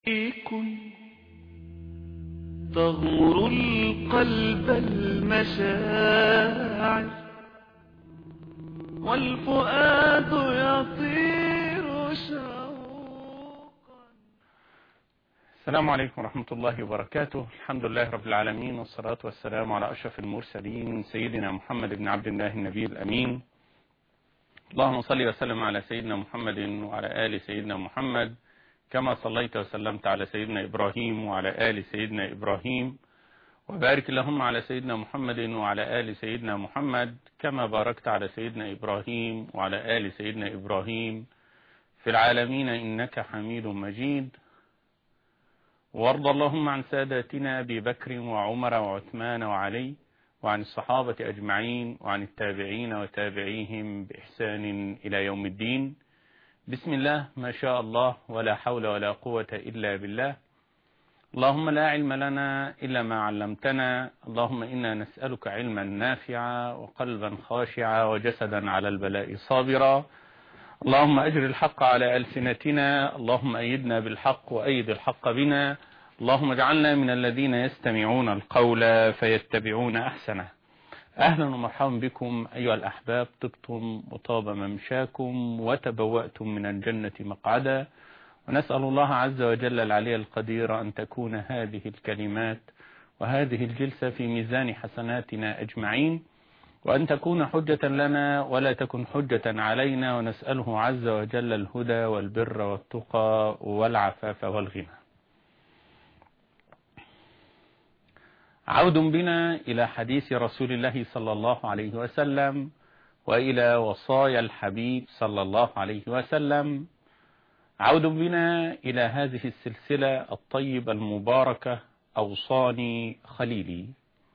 تغمر القلب المشاعر والفؤاد يطير شوقا السلام عليكم ورحمة الله وبركاته الحمد لله رب العالمين والصلاة والسلام على أشرف المرسلين سيدنا محمد بن عبد الله النبي الأمين اللهم صل وسلم على سيدنا محمد وعلى آل سيدنا محمد كما صليت وسلمت على سيدنا إبراهيم وعلى آل سيدنا إبراهيم وبارك اللهم على سيدنا محمد وعلى آل سيدنا محمد كما باركت على سيدنا إبراهيم وعلى آل سيدنا إبراهيم في العالمين إنك حميد مجيد وارض اللهم عن ساداتنا أبي بكر وعمر وعثمان وعلي وعن الصحابة أجمعين وعن التابعين وتابعيهم بإحسان إلى يوم الدين بسم الله ما شاء الله ولا حول ولا قوة إلا بالله اللهم لا علم لنا إلا ما علمتنا اللهم إنا نسألك علما نافعا وقلبا خاشعا وجسدا على البلاء صابرا اللهم أجر الحق على ألسنتنا اللهم أيدنا بالحق وأيد الحق بنا اللهم اجعلنا من الذين يستمعون القول فيتبعون أحسنه أهلا ومرحبا بكم أيها الأحباب طبتم وطاب ممشاكم وتبوأتم من الجنة مقعدا ونسأل الله عز وجل العلي القدير أن تكون هذه الكلمات وهذه الجلسة في ميزان حسناتنا أجمعين وأن تكون حجة لنا ولا تكن حجة علينا ونسأله عز وجل الهدى والبر والتقى والعفاف والغنى عود بنا إلى حديث رسول الله صلى الله عليه وسلم وإلى وصايا الحبيب صلى الله عليه وسلم عود بنا إلى هذه السلسلة الطيبة المباركة أوصاني خليلي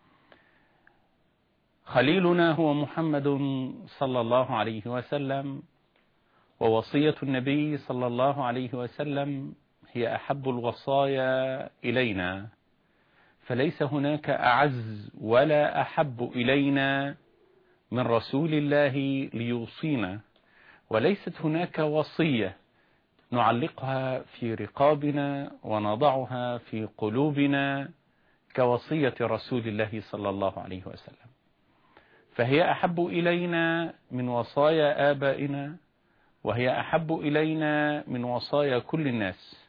خليلنا هو محمد صلى الله عليه وسلم ووصية النبي صلى الله عليه وسلم هي أحب الوصايا إلينا فليس هناك أعز ولا أحب إلينا من رسول الله ليوصينا وليست هناك وصية نعلقها في رقابنا ونضعها في قلوبنا كوصية رسول الله صلى الله عليه وسلم فهي أحب إلينا من وصايا آبائنا وهي أحب إلينا من وصايا كل الناس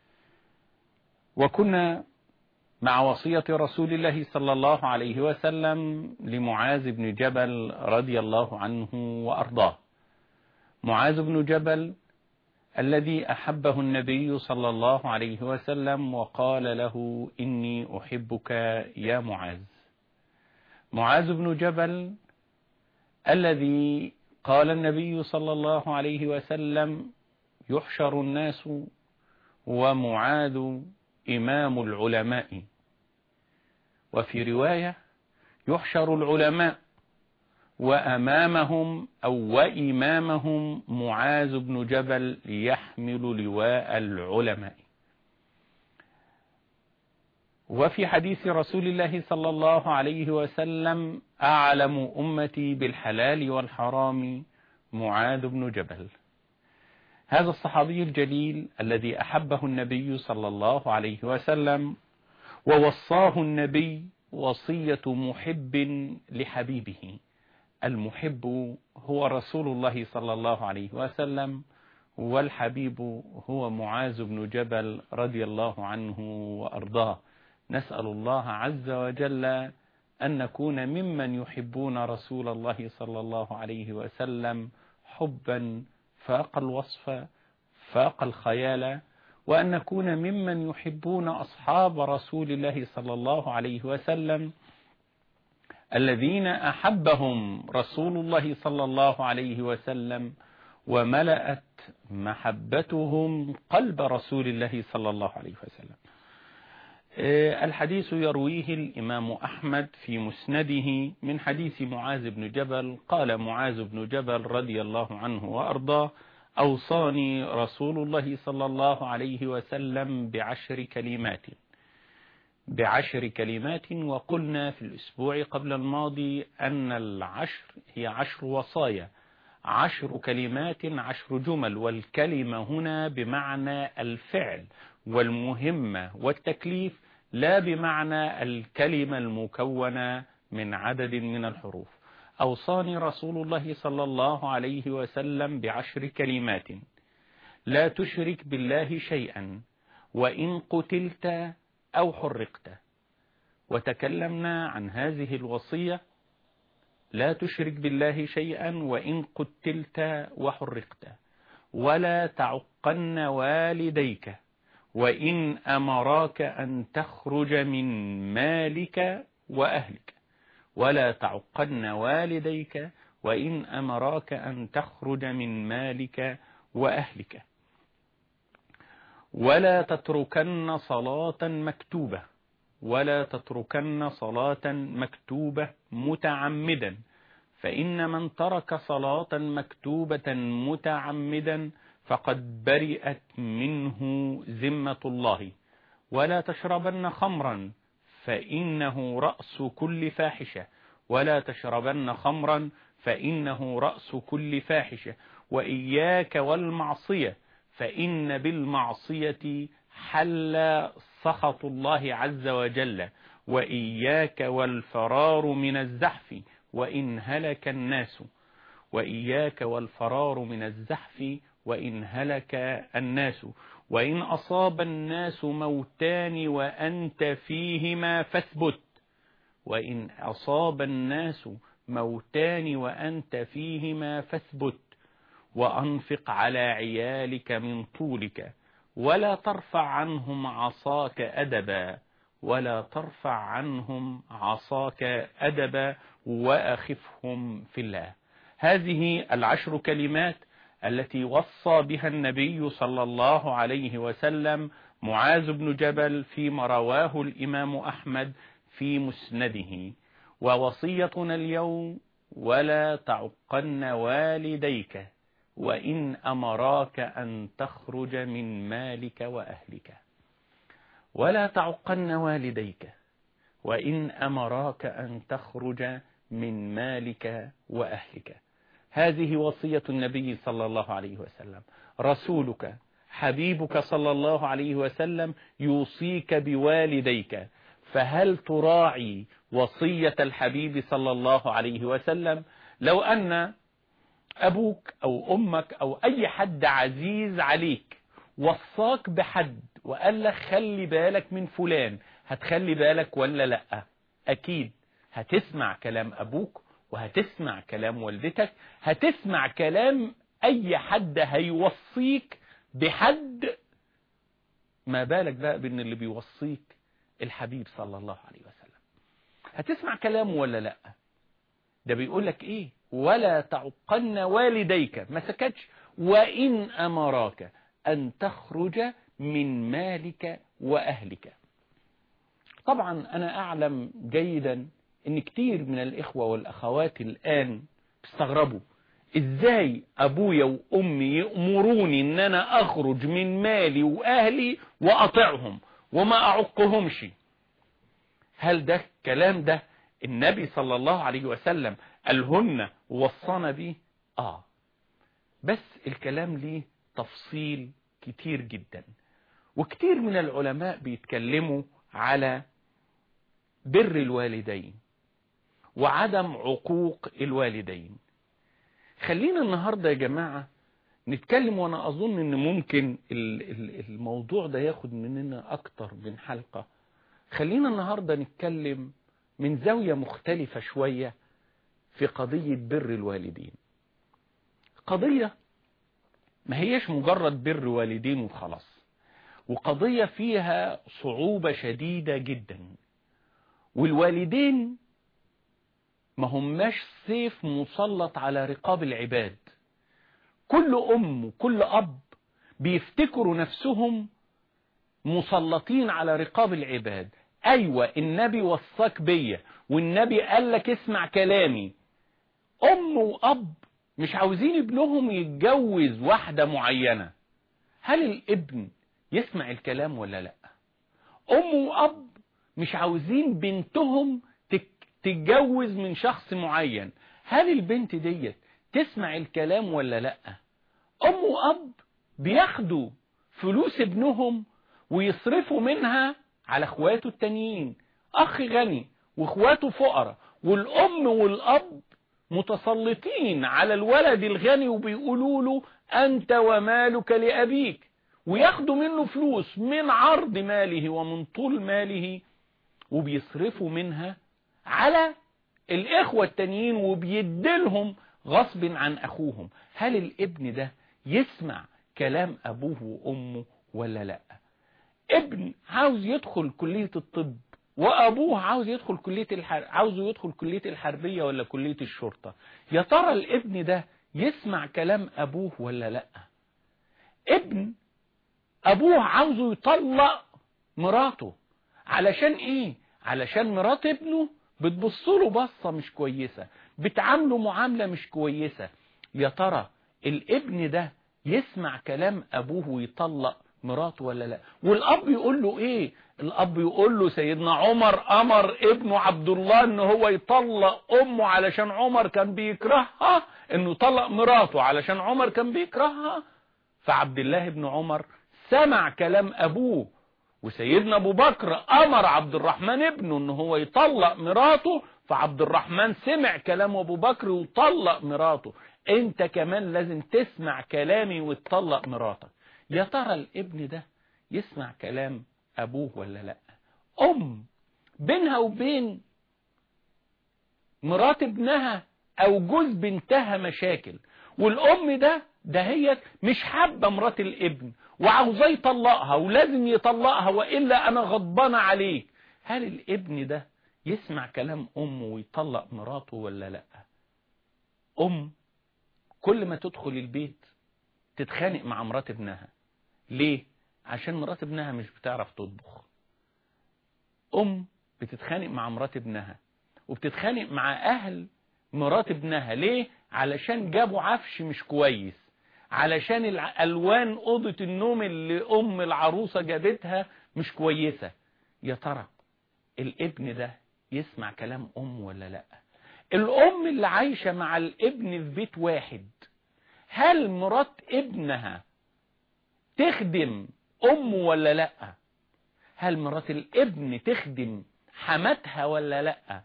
وكنا مع وصية رسول الله صلى الله عليه وسلم لمعاذ بن جبل رضي الله عنه وأرضاه معاذ بن جبل الذي أحبه النبي صلى الله عليه وسلم وقال له إني أحبك يا معاذ معاذ بن جبل الذي قال النبي صلى الله عليه وسلم يحشر الناس ومعاذ إمام العلماء وفي رواية يحشر العلماء وأمامهم أو وإمامهم معاذ بن جبل يحمل لواء العلماء وفي حديث رسول الله صلى الله عليه وسلم أعلم أمتي بالحلال والحرام معاذ بن جبل هذا الصحابي الجليل الذي أحبه النبي صلى الله عليه وسلم ووصاه النبي وصية محب لحبيبه المحب هو رسول الله صلى الله عليه وسلم والحبيب هو معاذ بن جبل رضي الله عنه وأرضاه نسأل الله عز وجل أن نكون ممن يحبون رسول الله صلى الله عليه وسلم حبا فاق الوصف فاق الخيال وأن نكون ممن يحبون أصحاب رسول الله صلى الله عليه وسلم الذين أحبهم رسول الله صلى الله عليه وسلم وملأت محبتهم قلب رسول الله صلى الله عليه وسلم الحديث يرويه الإمام أحمد في مسنده من حديث معاذ بن جبل قال معاذ بن جبل رضي الله عنه وأرضاه أوصاني رسول الله صلى الله عليه وسلم بعشر كلمات بعشر كلمات وقلنا في الأسبوع قبل الماضي أن العشر هي عشر وصايا عشر كلمات عشر جمل والكلمة هنا بمعنى الفعل والمهمة والتكليف لا بمعنى الكلمة المكونة من عدد من الحروف أوصاني رسول الله صلى الله عليه وسلم بعشر كلمات لا تشرك بالله شيئا وإن قتلت أو حرقت وتكلمنا عن هذه الوصية لا تشرك بالله شيئا وإن قتلت وحرقت ولا تعقن والديك وإن أمراك أن تخرج من مالك وأهلك ولا تعقن والديك وإن أمراك أن تخرج من مالك وأهلك ولا تتركن صلاة مكتوبة ولا تتركن صلاة مكتوبة متعمدا فإن من ترك صلاة مكتوبة متعمدا فقد برئت منه ذمة الله ولا تشربن خمرا فإنه رأس كل فاحشة ولا تشربن خمرا فإنه رأس كل فاحشة وإياك والمعصية فإن بالمعصية حل سخط الله عز وجل وإياك والفرار من الزحف وإن هلك الناس وإياك والفرار من الزحف وإن هلك الناس وإن أصاب الناس موتان وأنت فيهما فاثبت وإن أصاب الناس موتان وأنت فيهما فاثبت وأنفق على عيالك من طولك ولا ترفع عنهم عصاك أدبا ولا ترفع عنهم عصاك أدبا وأخفهم في الله هذه العشر كلمات التي وصى بها النبي صلى الله عليه وسلم معاذ بن جبل فيما رواه الإمام أحمد في مسنده ووصيتنا اليوم ولا تعقن والديك وإن أمراك أن تخرج من مالك وأهلك ولا تعقن والديك وإن أمراك أن تخرج من مالك وأهلك هذه وصية النبي صلى الله عليه وسلم رسولك حبيبك صلى الله عليه وسلم يوصيك بوالديك فهل تراعي وصية الحبيب صلى الله عليه وسلم لو أن أبوك أو أمك أو أي حد عزيز عليك وصاك بحد وقال لك خلي بالك من فلان هتخلي بالك ولا لأ أكيد هتسمع كلام أبوك وهتسمع كلام والدتك هتسمع كلام أي حد هيوصيك بحد ما بالك بقى بأن اللي بيوصيك الحبيب صلى الله عليه وسلم هتسمع كلامه ولا لأ ده بيقول لك إيه ولا تعقن والديك ما سكتش وإن أمراك أن تخرج من مالك وأهلك طبعا أنا أعلم جيدا ان كتير من الاخوة والاخوات الان استغربوا ازاي ابويا وامي يأمروني ان انا اخرج من مالي واهلي واطعهم وما اعقهمش هل ده الكلام ده النبي صلى الله عليه وسلم قالهن ووصانا بيه اه بس الكلام ليه تفصيل كتير جدا وكتير من العلماء بيتكلموا على بر الوالدين وعدم عقوق الوالدين خلينا النهاردة يا جماعة نتكلم وانا اظن ان ممكن الموضوع ده ياخد مننا اكتر من حلقة خلينا النهاردة نتكلم من زاوية مختلفة شوية في قضية بر الوالدين قضية ما هيش مجرد بر والدين وخلاص وقضية فيها صعوبة شديدة جدا والوالدين ما هماش سيف مسلط على رقاب العباد كل أم وكل أب بيفتكروا نفسهم مسلطين على رقاب العباد أيوة النبي وصاك بيا والنبي قال لك اسمع كلامي أم وأب مش عاوزين ابنهم يتجوز واحدة معينة هل الابن يسمع الكلام ولا لا أم وأب مش عاوزين بنتهم تتجوز من شخص معين هل البنت ديت تسمع الكلام ولا لا ام واب بياخدوا فلوس ابنهم ويصرفوا منها على اخواته التانيين اخ غني واخواته فقراء والام والاب متسلطين على الولد الغني وبيقولوا له انت ومالك لابيك وياخدوا منه فلوس من عرض ماله ومن طول ماله وبيصرفوا منها على الإخوة التانيين وبيدلهم غصب عن أخوهم هل الابن ده يسمع كلام أبوه وأمه ولا لا ابن عاوز يدخل كلية الطب وأبوه عاوز يدخل كلية الحر... عاوز يدخل كلية الحربية ولا كلية الشرطة يا ترى الابن ده يسمع كلام أبوه ولا لا ابن أبوه عاوزه يطلق مراته علشان إيه علشان مرات ابنه بتبصله بصة مش كويسة بتعامله معاملة مش كويسة يا ترى الابن ده يسمع كلام أبوه ويطلق مراته ولا لا والأب يقول له إيه الأب يقول له سيدنا عمر أمر ابنه عبد الله إن هو يطلق أمه علشان عمر كان بيكرهها إنه يطلق مراته علشان عمر كان بيكرهها فعبد الله بن عمر سمع كلام أبوه وسيدنا ابو بكر امر عبد الرحمن ابنه ان هو يطلق مراته فعبد الرحمن سمع كلام ابو بكر وطلق مراته انت كمان لازم تسمع كلامي وتطلق مراتك يا ترى الابن ده يسمع كلام ابوه ولا لا ام بينها وبين مرات ابنها او جوز بنتها مشاكل والام ده دهيت مش حابة مرات الابن وعاوزاه يطلقها ولازم يطلقها وإلا أنا غضبانة عليك هل الابن ده يسمع كلام أمه ويطلق مراته ولا لا أم كل ما تدخل البيت تتخانق مع مرات ابنها ليه عشان مرات ابنها مش بتعرف تطبخ أم بتتخانق مع مرات ابنها وبتتخانق مع أهل مرات ابنها ليه علشان جابوا عفش مش كويس علشان الألوان أوضة النوم اللي أم العروسة جابتها مش كويسة يا ترى الابن ده يسمع كلام أم ولا لا الأم اللي عايشة مع الابن في بيت واحد هل مرات ابنها تخدم أم ولا لا هل مرات الابن تخدم حماتها ولا لا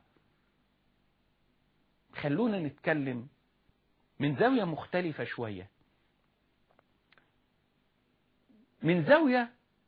خلونا نتكلم من زاوية مختلفة شوية من زاوية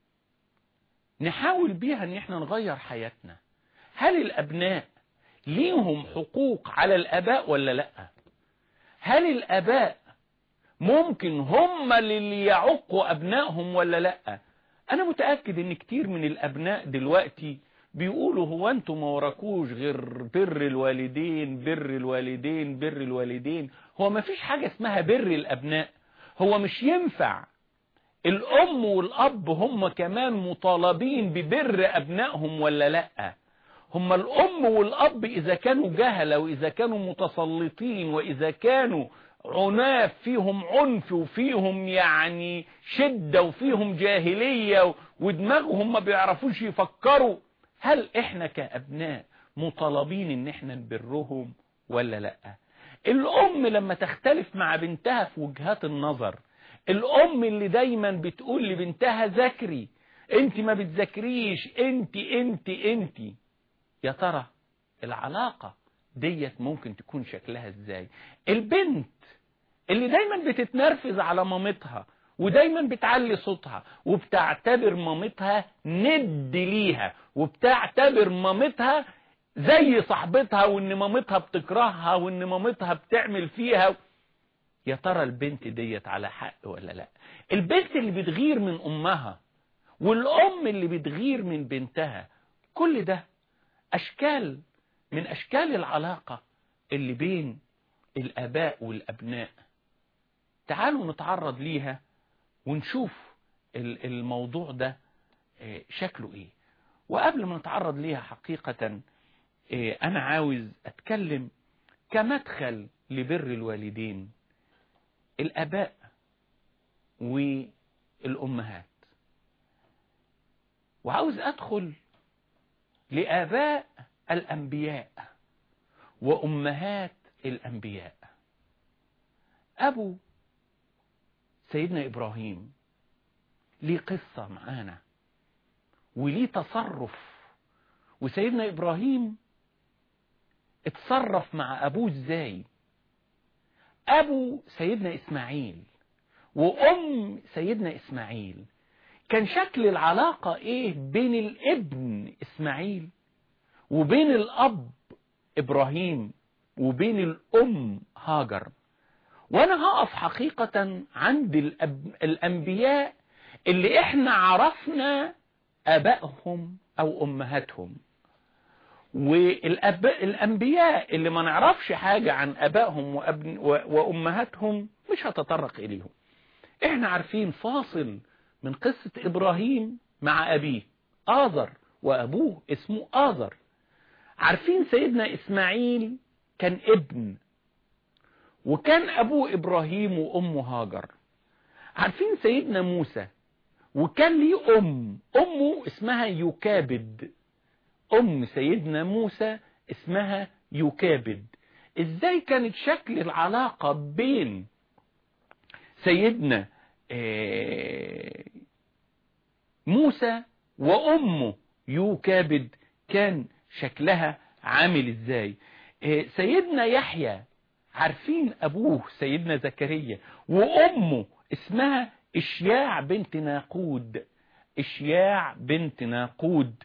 نحاول بيها ان احنا نغير حياتنا هل الابناء ليهم حقوق على الاباء ولا لا هل الاباء ممكن هم اللي يعقوا ابنائهم ولا لا انا متأكد ان كتير من الابناء دلوقتي بيقولوا هو انتوا ما وراكوش غير بر الوالدين بر الوالدين بر الوالدين هو ما فيش حاجة اسمها بر الابناء هو مش ينفع الام والاب هم كمان مطالبين ببر ابنائهم ولا لا هم الام والاب اذا كانوا جهلة واذا كانوا متسلطين واذا كانوا عناف فيهم عنف وفيهم يعني شدة وفيهم جاهلية ودماغهم ما بيعرفوش يفكروا هل احنا كأبناء مطالبين ان احنا نبرهم ولا لا الام لما تختلف مع بنتها في وجهات النظر الام اللي دايما بتقول لبنتها ذاكري انت ما بتذاكريش انت انت انت يا ترى العلاقة ديت ممكن تكون شكلها ازاي البنت اللي دايما بتتنرفز على مامتها ودايما بتعلي صوتها وبتعتبر مامتها ند ليها وبتعتبر مامتها زي صاحبتها وان مامتها بتكرهها وان مامتها بتعمل فيها يا ترى البنت ديت على حق ولا لا البنت اللي بتغير من امها والام اللي بتغير من بنتها كل ده اشكال من اشكال العلاقة اللي بين الاباء والابناء تعالوا نتعرض ليها ونشوف الموضوع ده شكله ايه وقبل ما نتعرض ليها حقيقة انا عاوز اتكلم كمدخل لبر الوالدين الاباء والامهات وعاوز ادخل لاباء الانبياء وامهات الانبياء ابو سيدنا إبراهيم ليه قصة معانا وليه تصرف وسيدنا إبراهيم اتصرف مع أبوه ازاي أبو سيدنا إسماعيل وأم سيدنا إسماعيل كان شكل العلاقة إيه بين الابن إسماعيل وبين الأب إبراهيم وبين الأم هاجر وأنا هقف حقيقة عند الأب... الأنبياء اللي إحنا عرفنا أبائهم أو أمهاتهم والأنبياء اللي ما نعرفش حاجة عن أبائهم وأبن... وأمهاتهم مش هتطرق إليهم إحنا عارفين فاصل من قصة إبراهيم مع أبيه آذر وأبوه اسمه آذر عارفين سيدنا إسماعيل كان ابن وكان أبوه إبراهيم وأمه هاجر عارفين سيدنا موسى وكان ليه أم أمه اسمها يكابد أم سيدنا موسى اسمها يكابد إزاي كانت شكل العلاقة بين سيدنا موسى وأمه يوكابد كان شكلها عامل ازاي سيدنا يحيى عارفين أبوه سيدنا زكريا وأمه اسمها إشياع بنت ناقود إشياع بنت ناقود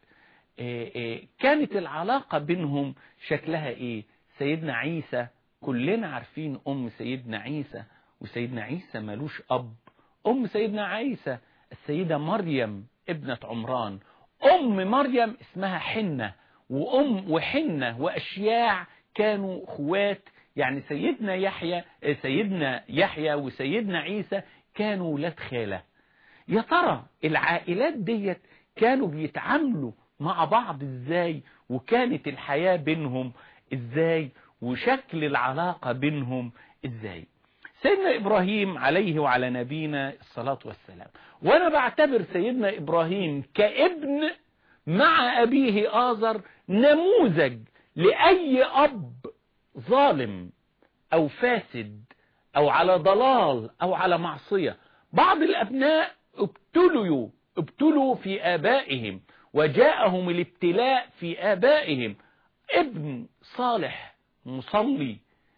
كانت العلاقة بينهم شكلها إيه سيدنا عيسى كلنا عارفين أم سيدنا عيسى وسيدنا عيسى ملوش أب أم سيدنا عيسى السيدة مريم ابنة عمران أم مريم اسمها حنة وأم وحنة وأشياع كانوا اخوات يعني سيدنا يحيى سيدنا يحيى وسيدنا عيسى كانوا ولاد خالة يا ترى العائلات ديت كانوا بيتعاملوا مع بعض ازاي وكانت الحياة بينهم ازاي وشكل العلاقة بينهم ازاي سيدنا إبراهيم عليه وعلى نبينا الصلاة والسلام وأنا بعتبر سيدنا إبراهيم كابن مع أبيه آزر نموذج لأي أب ظالم أو فاسد أو على ضلال أو على معصية بعض الأبناء ابتلوا ابتلوا في آبائهم وجاءهم الابتلاء في آبائهم ابن صالح مصلي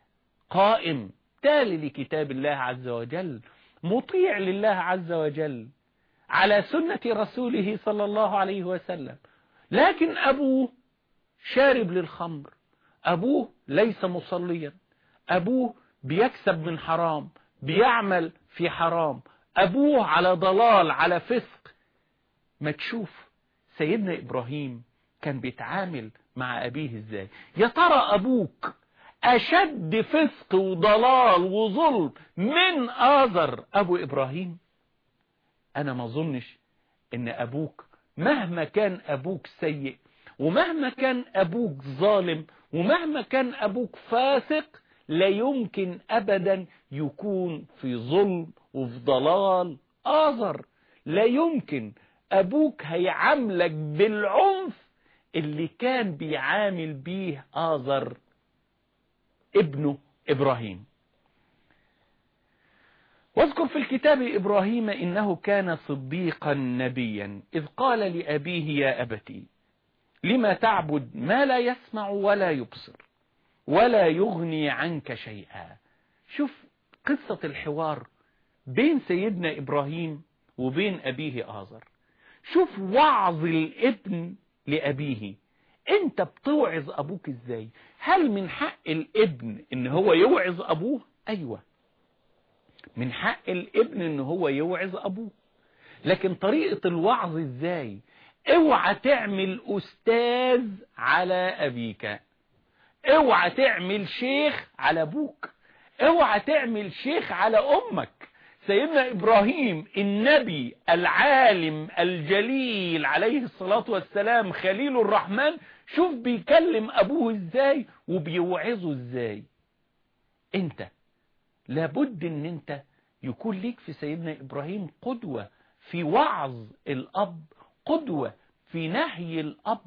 قائم تالي لكتاب الله عز وجل مطيع لله عز وجل على سنة رسوله صلى الله عليه وسلم لكن أبوه شارب للخمر أبوه ليس مصليا أبوه بيكسب من حرام بيعمل في حرام أبوه على ضلال على فسق ما تشوف سيدنا إبراهيم كان بيتعامل مع أبيه إزاي يا ترى أبوك أشد فسق وضلال وظلم من آذر أبو إبراهيم أنا ما أظنش إن أبوك مهما كان أبوك سيء ومهما كان أبوك ظالم ومهما كان أبوك فاسق لا يمكن أبدا يكون في ظلم وفي ضلال آذر لا يمكن أبوك هيعاملك بالعنف اللي كان بيعامل بيه آذر ابنه إبراهيم واذكر في الكتاب إبراهيم إنه كان صديقا نبيا إذ قال لأبيه يا أبتي لما تعبد ما لا يسمع ولا يبصر ولا يغني عنك شيئا شوف قصة الحوار بين سيدنا إبراهيم وبين أبيه آزر شوف وعظ الابن لأبيه انت بتوعظ ابوك ازاي هل من حق الابن ان هو يوعظ ابوه ايوه من حق الابن ان هو يوعظ ابوه لكن طريقة الوعظ ازاي اوعى تعمل استاذ على ابيك اوعى تعمل شيخ على ابوك اوعى تعمل شيخ على امك سيدنا إبراهيم النبي العالم الجليل عليه الصلاة والسلام خليل الرحمن شوف بيكلم أبوه إزاي وبيوعظه إزاي أنت لابد أن أنت يكون ليك في سيدنا إبراهيم قدوة في وعظ الأب قدوة في نهي الأب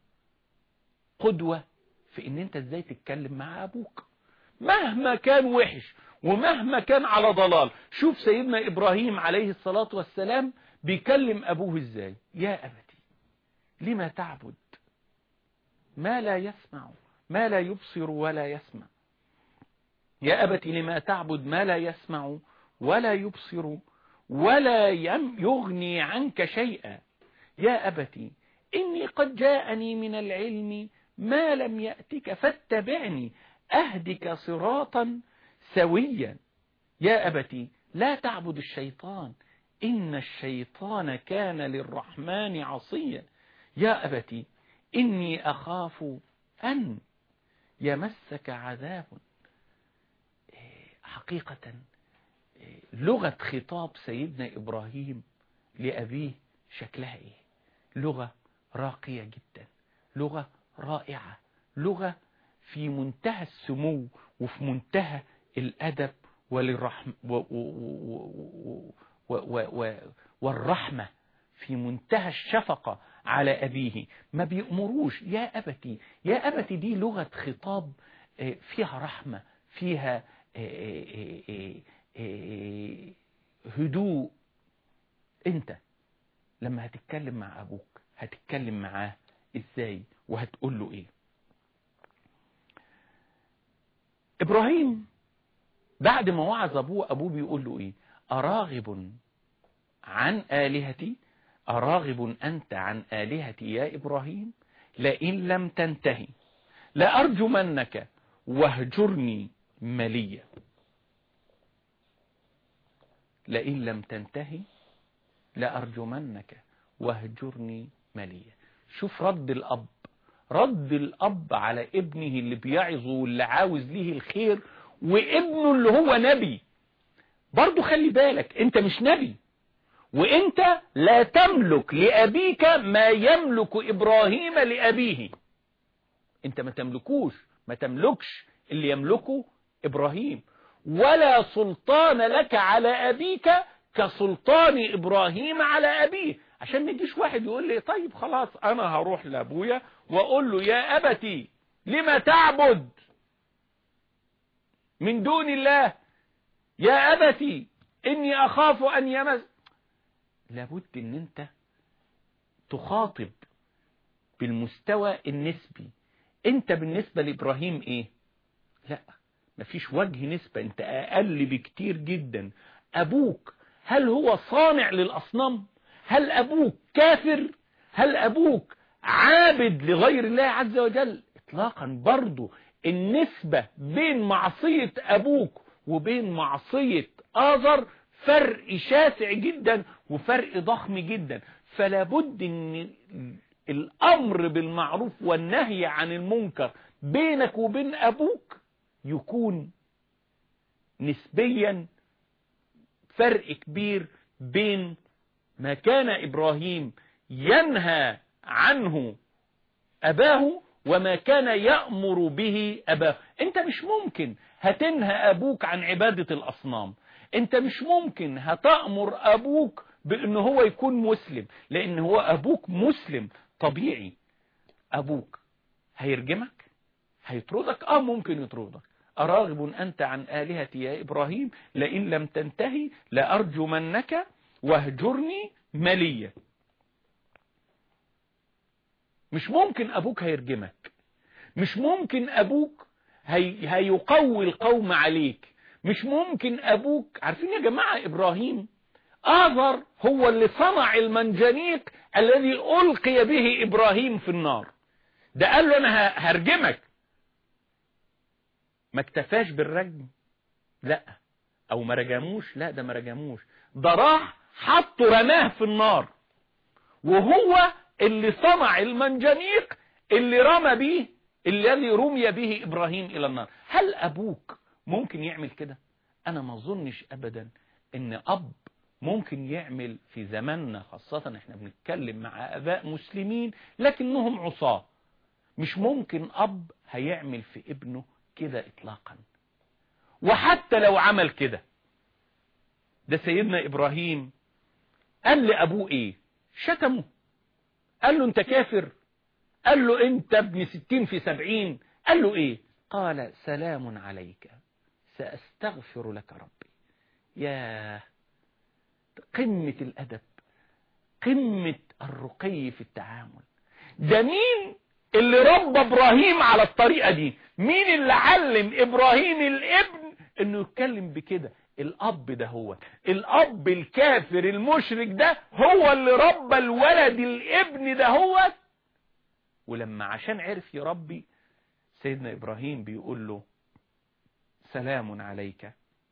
قدوة في أن أنت إزاي تتكلم مع أبوك مهما كان وحش ومهما كان على ضلال شوف سيدنا إبراهيم عليه الصلاة والسلام بيكلم أبوه إزاي يا أبتي لما تعبد ما لا يسمع ما لا يبصر ولا يسمع يا أبت لما تعبد ما لا يسمع ولا يبصر ولا يغني عنك شيئا يا أبت إني قد جاءني من العلم ما لم يأتك فاتبعني أهدك صراطا سويا يا أبت لا تعبد الشيطان إن الشيطان كان للرحمن عصيا يا أبت إني أخاف أن يمسك عذاب حقيقة لغة خطاب سيدنا إبراهيم لأبيه شكلها إيه لغة راقية جدا لغة رائعة لغة في منتهى السمو وفي منتهى الأدب وللرحم و و و و و والرحمة في منتهى الشفقة على أبيه ما بيأمروش يا أبتي يا أبتي دي لغة خطاب فيها رحمة فيها هدوء انت لما هتتكلم مع ابوك هتتكلم معاه ازاي وهتقول له ايه ابراهيم بعد ما وعظ ابوه ابوه بيقول له ايه اراغب عن الهتي اراغب انت عن الهتي يا ابراهيم لئن لم تنتهي لارجمنك واهجرني مليا لئن لم تنتهي لأرجمنك واهجرني مليا شوف رد الأب رد الأب على ابنه اللي بيعظه واللي عاوز ليه الخير وابنه اللي هو نبي برضو خلي بالك انت مش نبي وانت لا تملك لأبيك ما يملك إبراهيم لأبيه انت ما تملكوش ما تملكش اللي يملكه إبراهيم ولا سلطان لك على أبيك كسلطان إبراهيم على أبيه عشان ما يجيش واحد يقول لي طيب خلاص أنا هروح لأبويا وأقول له يا أبتي لما تعبد من دون الله يا أبتي إني أخاف أن يمس لابد أن أنت تخاطب بالمستوى النسبي أنت بالنسبة لإبراهيم إيه لا مفيش وجه نسبة أنت أقل بكتير جدا أبوك هل هو صانع للأصنام هل أبوك كافر هل أبوك عابد لغير الله عز وجل اطلاقا برضو النسبة بين معصية أبوك وبين معصية آذر فرق شاسع جدا وفرق ضخم جدا فلا بد ان الأمر بالمعروف والنهي عن المنكر بينك وبين أبوك يكون نسبيا فرق كبير بين ما كان إبراهيم ينهى عنه أباه وما كان يأمر به أباه أنت مش ممكن هتنهى أبوك عن عبادة الأصنام أنت مش ممكن هتأمر أبوك بأنه هو يكون مسلم لأن هو أبوك مسلم طبيعي أبوك هيرجمك هيطردك آه ممكن يطردك أراغب أنت عن آلهتي يا إبراهيم لئن لم تنتهي لأرجمنك واهجرني مليا مش ممكن أبوك هيرجمك مش ممكن أبوك هي هيقوي القوم عليك مش ممكن أبوك عارفين يا جماعة إبراهيم آذر هو اللي صنع المنجنيق الذي ألقي به إبراهيم في النار ده قال له أنا هرجمك ما اكتفاش بالرجم لا او ما رجموش لا ده ما رجموش ده راح حطه رماه في النار وهو اللي صنع المنجنيق اللي رمى به الذي رمي به ابراهيم الى النار هل ابوك ممكن يعمل كده انا ما اظنش ابدا ان اب ممكن يعمل في زماننا خاصة احنا بنتكلم مع اباء مسلمين لكنهم عصاة مش ممكن اب هيعمل في ابنه كده اطلاقا وحتى لو عمل كده ده سيدنا ابراهيم قال لابوه ايه شتمه قال له انت كافر قال له انت ابن ستين في سبعين قال له ايه قال سلام عليك سأستغفر لك ربي يا قمة الأدب قمة الرقي في التعامل ده مين اللي ربى ابراهيم على الطريقة دي مين اللي علم ابراهيم الابن انه يتكلم بكده الاب ده هو الاب الكافر المشرك ده هو اللي ربى الولد الابن ده هو ولما عشان عرف يربي سيدنا ابراهيم بيقول له سلام عليك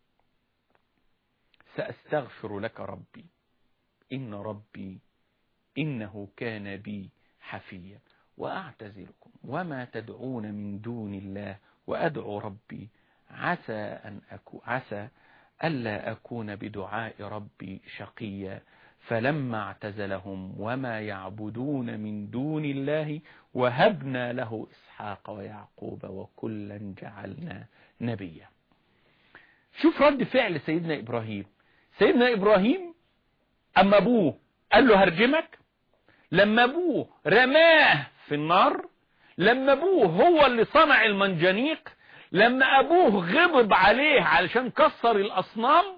سأستغفر لك ربي إن ربي إنه كان بي حفيا وأعتزلكم وما تدعون من دون الله وأدعو ربي عسى أن أكو عسى ألا أكون بدعاء ربي شقيا فلما اعتزلهم وما يعبدون من دون الله وهبنا له إسحاق ويعقوب وكلا جعلنا نبيا شوف رد فعل سيدنا إبراهيم سيدنا إبراهيم أما أبوه قال له هرجمك لما أبوه رماه في النار لما أبوه هو اللي صنع المنجنيق لما أبوه غضب عليه علشان كسر الأصنام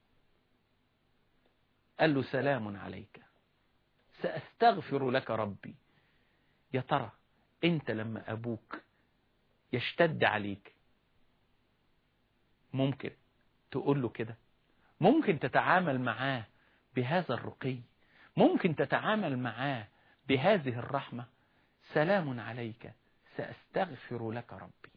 قال له سلام عليك سأستغفر لك ربي يا ترى انت لما أبوك يشتد عليك ممكن تقول له كده ممكن تتعامل معاه بهذا الرقي ممكن تتعامل معاه بهذه الرحمة سلام عليك سأستغفر لك ربي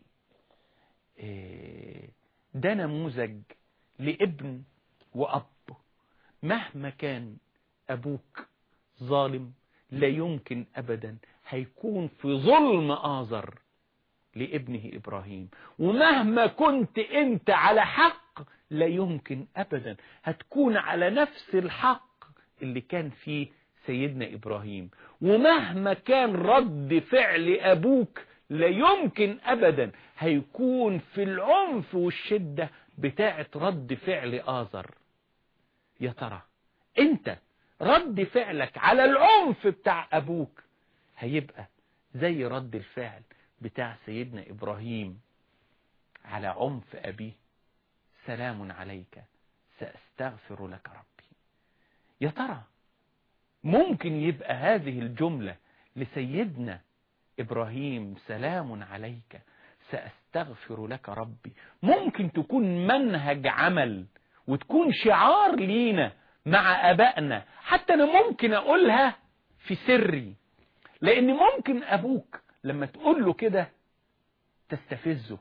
ده نموذج لابن وأب مهما كان أبوك ظالم لا يمكن أبدا هيكون في ظلم آذر لابنه إبراهيم ومهما كنت أنت على حق لا يمكن أبدا هتكون على نفس الحق اللي كان فيه سيدنا إبراهيم ومهما كان رد فعل أبوك لا يمكن أبدا هيكون في العنف والشدة بتاعة رد فعل آذر يا ترى انت رد فعلك على العنف بتاع أبوك هيبقى زي رد الفعل بتاع سيدنا إبراهيم على عنف أبيه سلام عليك سأستغفر لك ربي يا ترى ممكن يبقى هذه الجملة لسيدنا إبراهيم سلام عليك سأستغفر لك ربي ممكن تكون منهج عمل وتكون شعار لينا مع أبائنا حتى أنا ممكن أقولها في سري لأن ممكن أبوك لما تقول له كده تستفزه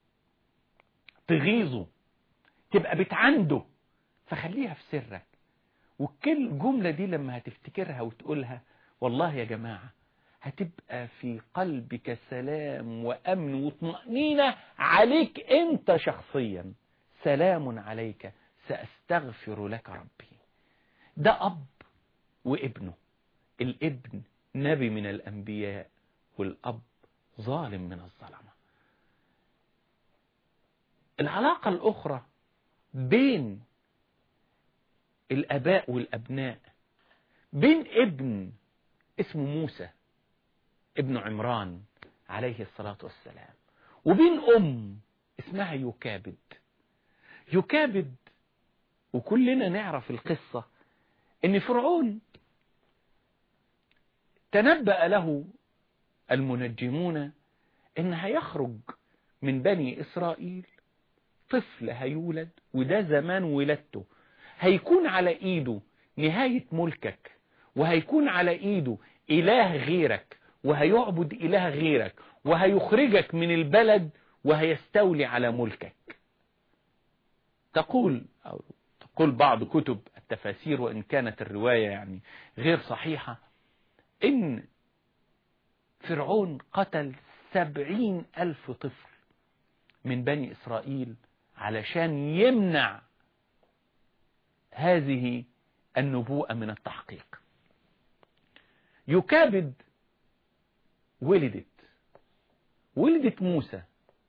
تغيظه تبقى بتعنده فخليها في سرك وكل الجملة دي لما هتفتكرها وتقولها والله يا جماعة هتبقى في قلبك سلام وأمن وطمأنينة عليك أنت شخصيا سلام عليك سأستغفر لك ربي ده أب وابنه الابن نبي من الأنبياء والأب ظالم من الظلمة العلاقة الأخرى بين الأباء والأبناء بين ابن اسمه موسى ابن عمران عليه الصلاة والسلام وبين أم اسمها يكابد يكابد وكلنا نعرف القصة ان فرعون تنبأ له المنجمون ان هيخرج من بني اسرائيل طفل هيولد وده زمان ولادته هيكون على ايده نهاية ملكك وهيكون على ايده اله غيرك وهيعبد اله غيرك وهيخرجك من البلد وهيستولي على ملكك تقول أو تقول بعض كتب التفاسير وإن كانت الرواية يعني غير صحيحة إن فرعون قتل سبعين ألف طفل من بني إسرائيل علشان يمنع هذه النبوءة من التحقيق يكابد ولدت ولدت موسى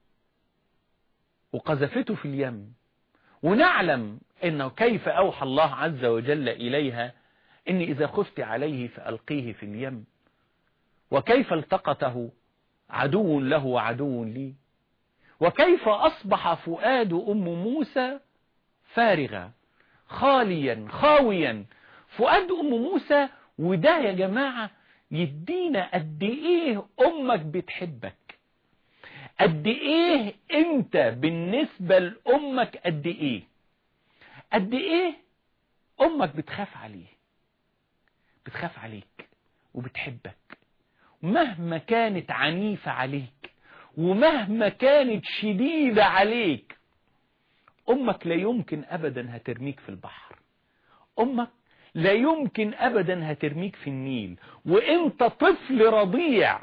وقذفته في اليم ونعلم انه كيف اوحى الله عز وجل اليها ان اذا خفت عليه فالقيه في اليم وكيف التقطه عدو له وعدو لي وكيف اصبح فؤاد ام موسى فارغا خاليا خاويا فؤاد ام موسى وده يا جماعة يدينا قد ايه امك بتحبك قد ايه انت بالنسبة لامك قد ايه قد ايه امك بتخاف عليه بتخاف عليك وبتحبك مهما كانت عنيفة عليك ومهما كانت شديدة عليك امك لا يمكن ابدا هترميك في البحر امك لا يمكن ابدا هترميك في النيل وانت طفل رضيع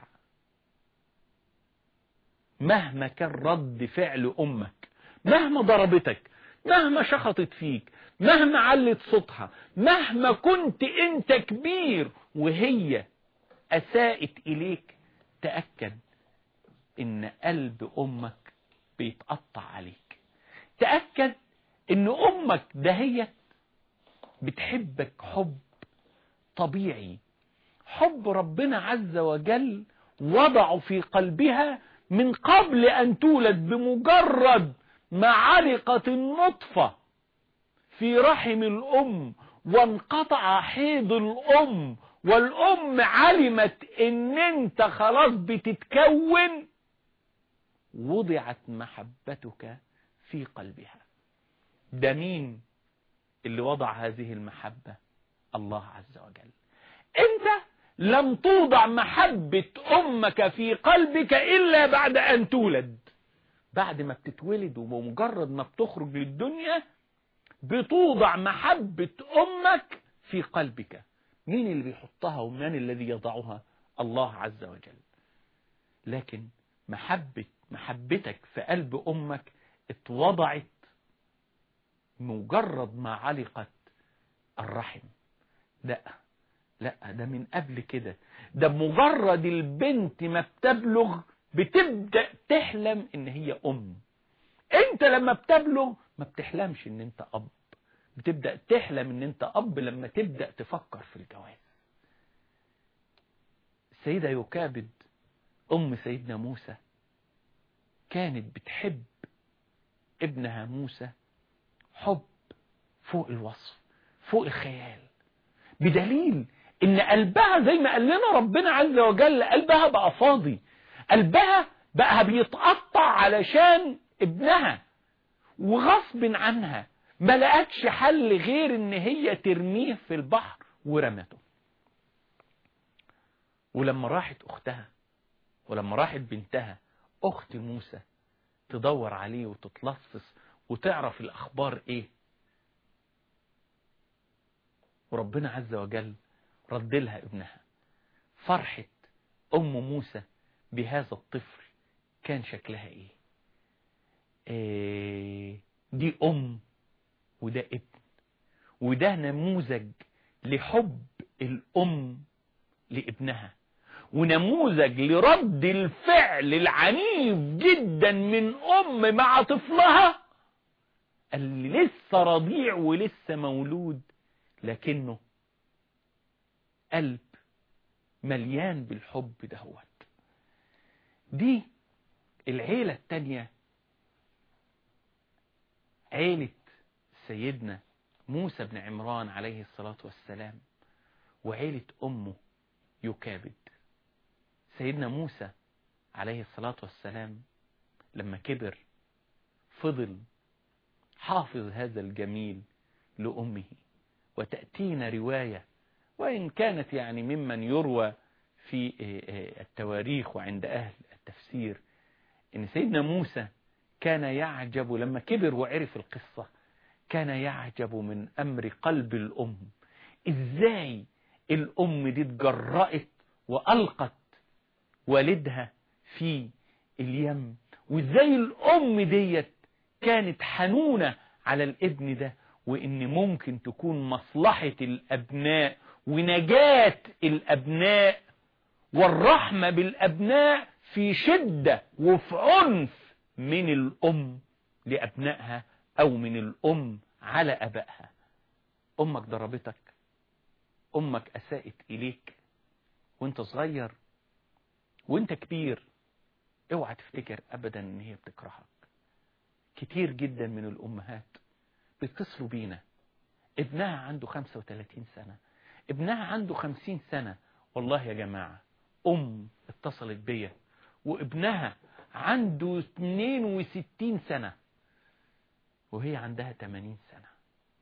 مهما كان رد فعل امك مهما ضربتك مهما شخطت فيك مهما علت صوتها مهما كنت انت كبير وهي اساءت اليك تأكد ان قلب امك بيتقطع عليك تأكد ان امك دهيت بتحبك حب طبيعي حب ربنا عز وجل وضعه في قلبها من قبل أن تولد بمجرد ما علقت النطفة في رحم الأم وانقطع حيض الأم والأم علمت إن أنت خلاص بتتكون وضعت محبتك في قلبها ده مين اللي وضع هذه المحبة الله عز وجل انت لم توضع محبة امك في قلبك الا بعد ان تولد بعد ما بتتولد وبمجرد ما بتخرج للدنيا بتوضع محبة امك في قلبك مين اللي بيحطها ومن الذي يضعها الله عز وجل لكن محبة محبتك في قلب امك اتوضعت مجرد ما علقت الرحم لا لا ده من قبل كده ده مجرد البنت ما بتبلغ بتبدأ تحلم ان هي ام انت لما بتبلغ ما بتحلمش ان انت اب بتبدأ تحلم ان انت اب لما تبدأ تفكر في الجواز السيدة يكابد ام سيدنا موسى كانت بتحب ابنها موسى حب فوق الوصف فوق الخيال بدليل ان قلبها زي ما قال لنا ربنا عز وجل قلبها بقى فاضي قلبها بقى بيتقطع علشان ابنها وغصب عنها ما لقتش حل غير ان هي ترميه في البحر ورمته ولما راحت اختها ولما راحت بنتها اخت موسى تدور عليه وتتلصص وتعرف الاخبار ايه وربنا عز وجل رد لها ابنها فرحة ام موسى بهذا الطفل كان شكلها ايه, إيه دي ام وده ابن وده نموذج لحب الام لابنها ونموذج لرد الفعل العنيف جدا من ام مع طفلها اللي لسه رضيع ولسه مولود لكنه قلب مليان بالحب دهوت دي العيلة التانية عيلة سيدنا موسى بن عمران عليه الصلاة والسلام وعيلة أمه يكابد سيدنا موسى عليه الصلاة والسلام لما كبر فضل حافظ هذا الجميل لأمه وتأتينا رواية وإن كانت يعني ممن يروى في التواريخ وعند أهل التفسير إن سيدنا موسى كان يعجب لما كبر وعرف القصة كان يعجب من أمر قلب الأم إزاي الأم دي اتجرأت وألقت والدها في اليم وإزاي الأم ديت كانت حنونة على الابن ده وإن ممكن تكون مصلحة الأبناء ونجاة الأبناء والرحمة بالأبناء في شدة وفي عنف من الأم لأبنائها أو من الأم على أبائها أمك ضربتك أمك أساءت إليك وانت صغير وانت كبير اوعى تفتكر أبدا ان هي بتكرهك كتير جدا من الأمهات بيتصلوا بينا ابنها عنده 35 سنة ابنها عنده 50 سنة والله يا جماعة أم اتصلت بيا وابنها عنده 62 سنة وهي عندها 80 سنة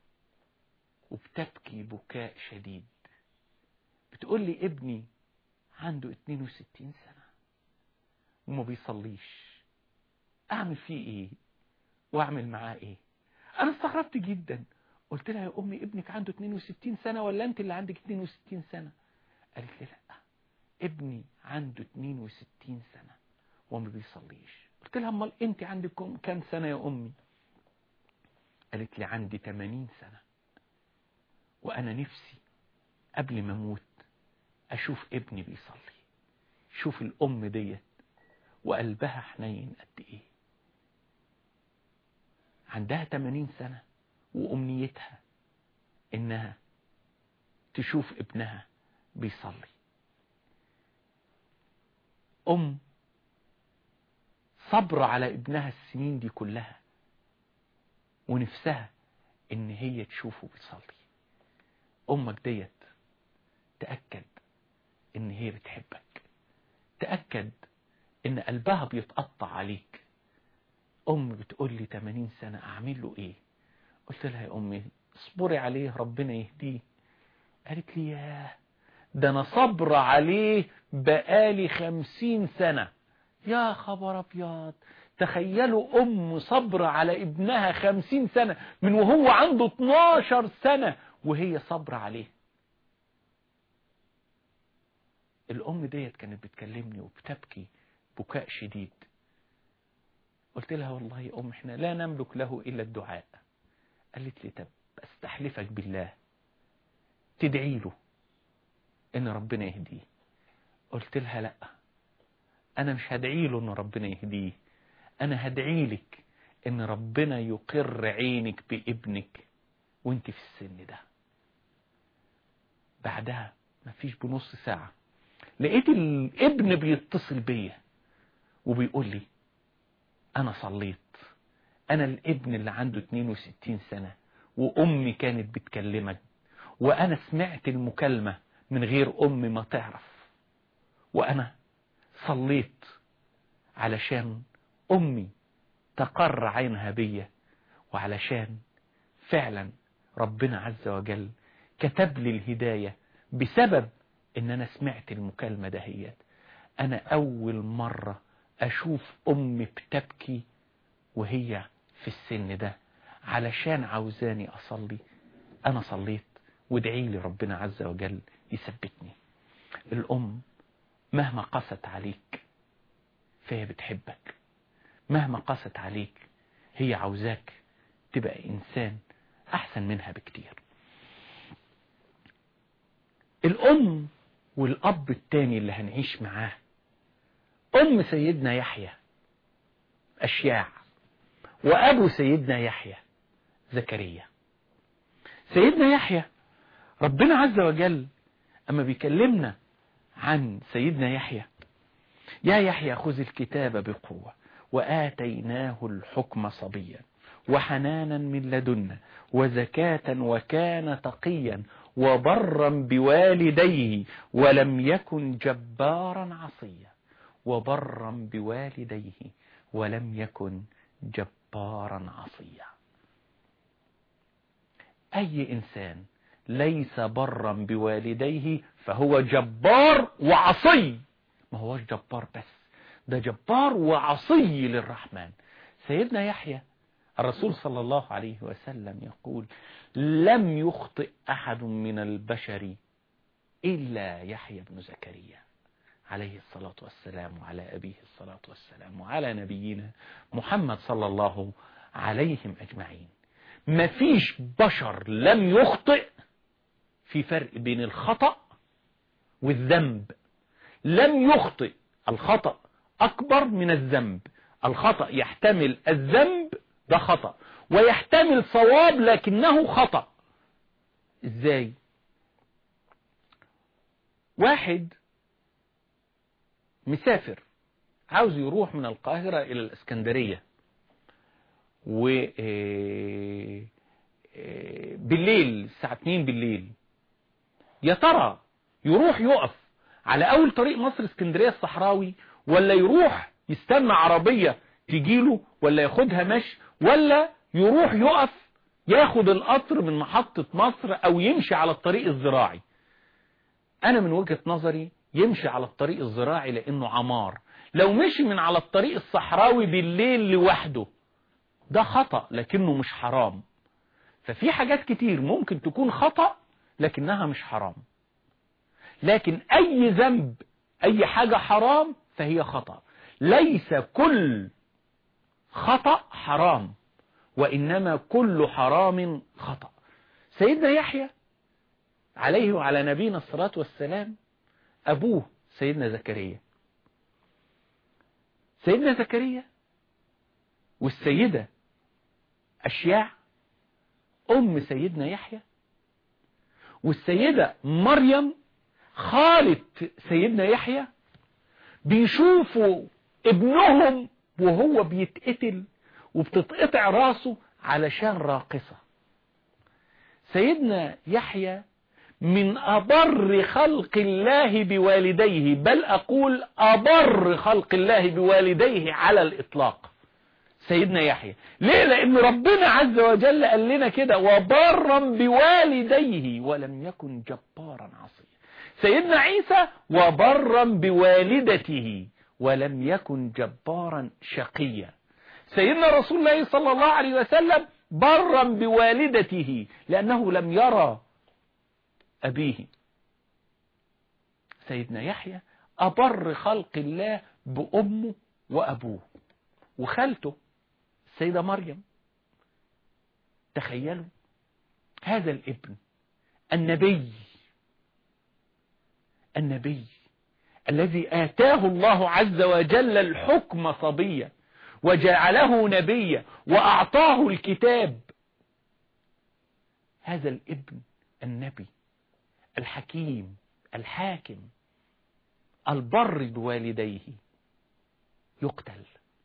وبتبكي بكاء شديد بتقول لي ابني عنده 62 سنة وما بيصليش اعمل فيه ايه واعمل معاه ايه انا استغربت جدا قلت لها يا امي ابنك عنده 62 سنة ولا انت اللي عندك 62 سنة قالت لي لا ابني عنده 62 سنة وما بيصليش قلت لها امال انت عندك كام سنة يا امي قالت لي عندي 80 سنة وانا نفسي قبل ما اموت اشوف ابني بيصلي شوف الام ديت وقلبها حنين قد ايه عندها 80 سنة وامنيتها انها تشوف ابنها بيصلي ام صبر على ابنها السنين دي كلها ونفسها ان هي تشوفه بيصلي امك ديت تأكد ان هي بتحبك تأكد ان قلبها بيتقطع عليك ام بتقول لي 80 سنة اعمل له ايه قلت لها يا امي اصبري عليه ربنا يهديه قالت لي ياه ده انا صبر عليه بقالي خمسين سنة يا خبر ابيض تخيلوا ام صبر على ابنها خمسين سنة من وهو عنده 12 سنة وهي صبر عليه الام ديت كانت بتكلمني وبتبكي بكاء شديد قلت لها والله يا ام احنا لا نملك له الا الدعاء قالت لي طب استحلفك بالله تدعي له ان ربنا يهديه قلت لها لا انا مش هدعي له ان ربنا يهديه انا هدعي لك ان ربنا يقر عينك بابنك وانت في السن ده بعدها مفيش بنص ساعة لقيت الابن بيتصل بيا وبيقول لي انا صليت انا الابن اللي عنده 62 سنة وامي كانت بتكلمك وانا سمعت المكالمة من غير امي ما تعرف وانا صليت علشان امي تقر عينها بيا وعلشان فعلا ربنا عز وجل كتب لي الهداية بسبب ان انا سمعت المكالمة دهيت انا اول مرة اشوف امي بتبكي وهي في السن ده علشان عاوزاني اصلي انا صليت وادعي لي ربنا عز وجل يثبتني الام مهما قست عليك فهي بتحبك مهما قست عليك هي عاوزاك تبقى انسان احسن منها بكتير الام والاب التاني اللي هنعيش معاه ام سيدنا يحيى اشياع وابو سيدنا يحيى زكريا سيدنا يحيى ربنا عز وجل اما بيكلمنا عن سيدنا يحيى يا يحيى خذ الكتاب بقوة وآتيناه الحكم صبيا وحنانا من لدنا وزكاة وكان تقيا وبرا بوالديه ولم يكن جبارا عصيا وبرا بوالديه ولم يكن جبارا عصيا أي إنسان ليس برا بوالديه فهو جبار وعصي ما هوش جبار بس ده جبار وعصي للرحمن سيدنا يحيى الرسول صلى الله عليه وسلم يقول لم يخطئ أحد من البشر إلا يحيى بن زكريا عليه الصلاة والسلام وعلى أبيه الصلاة والسلام وعلى نبينا محمد صلى الله عليهم أجمعين مفيش بشر لم يخطئ في فرق بين الخطأ والذنب لم يخطئ الخطأ أكبر من الذنب الخطأ يحتمل الذنب ده خطأ ويحتمل صواب لكنه خطأ ازاي واحد مسافر عاوز يروح من القاهرة إلى الإسكندرية و بالليل الساعة 2 بالليل يا ترى يروح يقف على اول طريق مصر اسكندرية الصحراوي ولا يروح يستنى عربية تجيله ولا ياخدها مشي ولا يروح يقف ياخد القطر من محطة مصر او يمشي على الطريق الزراعي انا من وجهة نظري يمشي على الطريق الزراعي لانه عمار لو مشي من على الطريق الصحراوي بالليل لوحده ده خطأ لكنه مش حرام ففي حاجات كتير ممكن تكون خطأ لكنها مش حرام لكن اي ذنب اي حاجة حرام فهي خطأ ليس كل خطأ حرام وإنما كل حرام خطأ سيدنا يحيى عليه وعلى نبينا الصلاة والسلام أبوه سيدنا زكريا سيدنا زكريا والسيدة أشياع أم سيدنا يحيى والسيدة مريم خالة سيدنا يحيى بيشوفوا ابنهم وهو بيتقتل وبتتقطع راسه علشان راقصة سيدنا يحيى من أبر خلق الله بوالديه بل أقول أبر خلق الله بوالديه على الإطلاق سيدنا يحيى ليه لأن ربنا عز وجل قال لنا كده وبرا بوالديه ولم يكن جبارا عصيا سيدنا عيسى وبرا بوالدته ولم يكن جبارا شقيا سيدنا رسول الله صلى الله عليه وسلم برا بوالدته لأنه لم يرى أبيه سيدنا يحيى أبر خلق الله بأمه وأبوه وخالته السيدة مريم تخيلوا هذا الابن النبي النبي الذي آتاه الله عز وجل الحكم صبيا وجعله نبيا وأعطاه الكتاب هذا الابن النبي الحكيم الحاكم البر بوالديه يقتل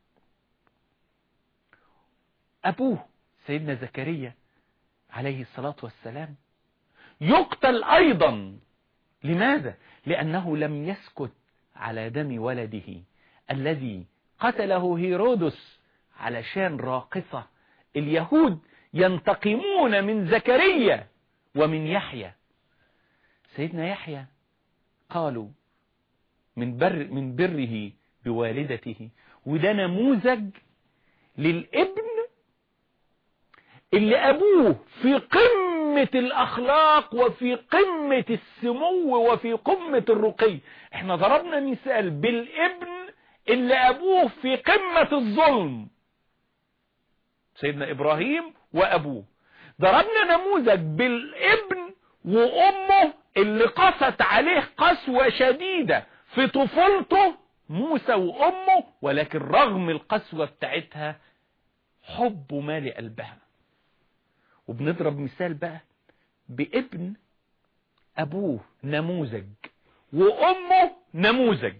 أبوه سيدنا زكريا عليه الصلاة والسلام يقتل أيضا لماذا؟ لأنه لم يسكت على دم ولده الذي قتله هيرودس علشان راقصة اليهود ينتقمون من زكريا ومن يحيى سيدنا يحيى قالوا من بر من بره بوالدته وده نموذج للابن اللي أبوه في قمة الأخلاق وفي قمة السمو وفي قمة الرقي احنا ضربنا مثال بالابن اللي أبوه في قمة الظلم سيدنا إبراهيم وأبوه ضربنا نموذج بالابن وأمه اللي قست عليه قسوة شديدة في طفولته موسى وأمه ولكن رغم القسوة بتاعتها حب مالي قلبها وبنضرب مثال بقى بابن أبوه نموذج وأمه نموذج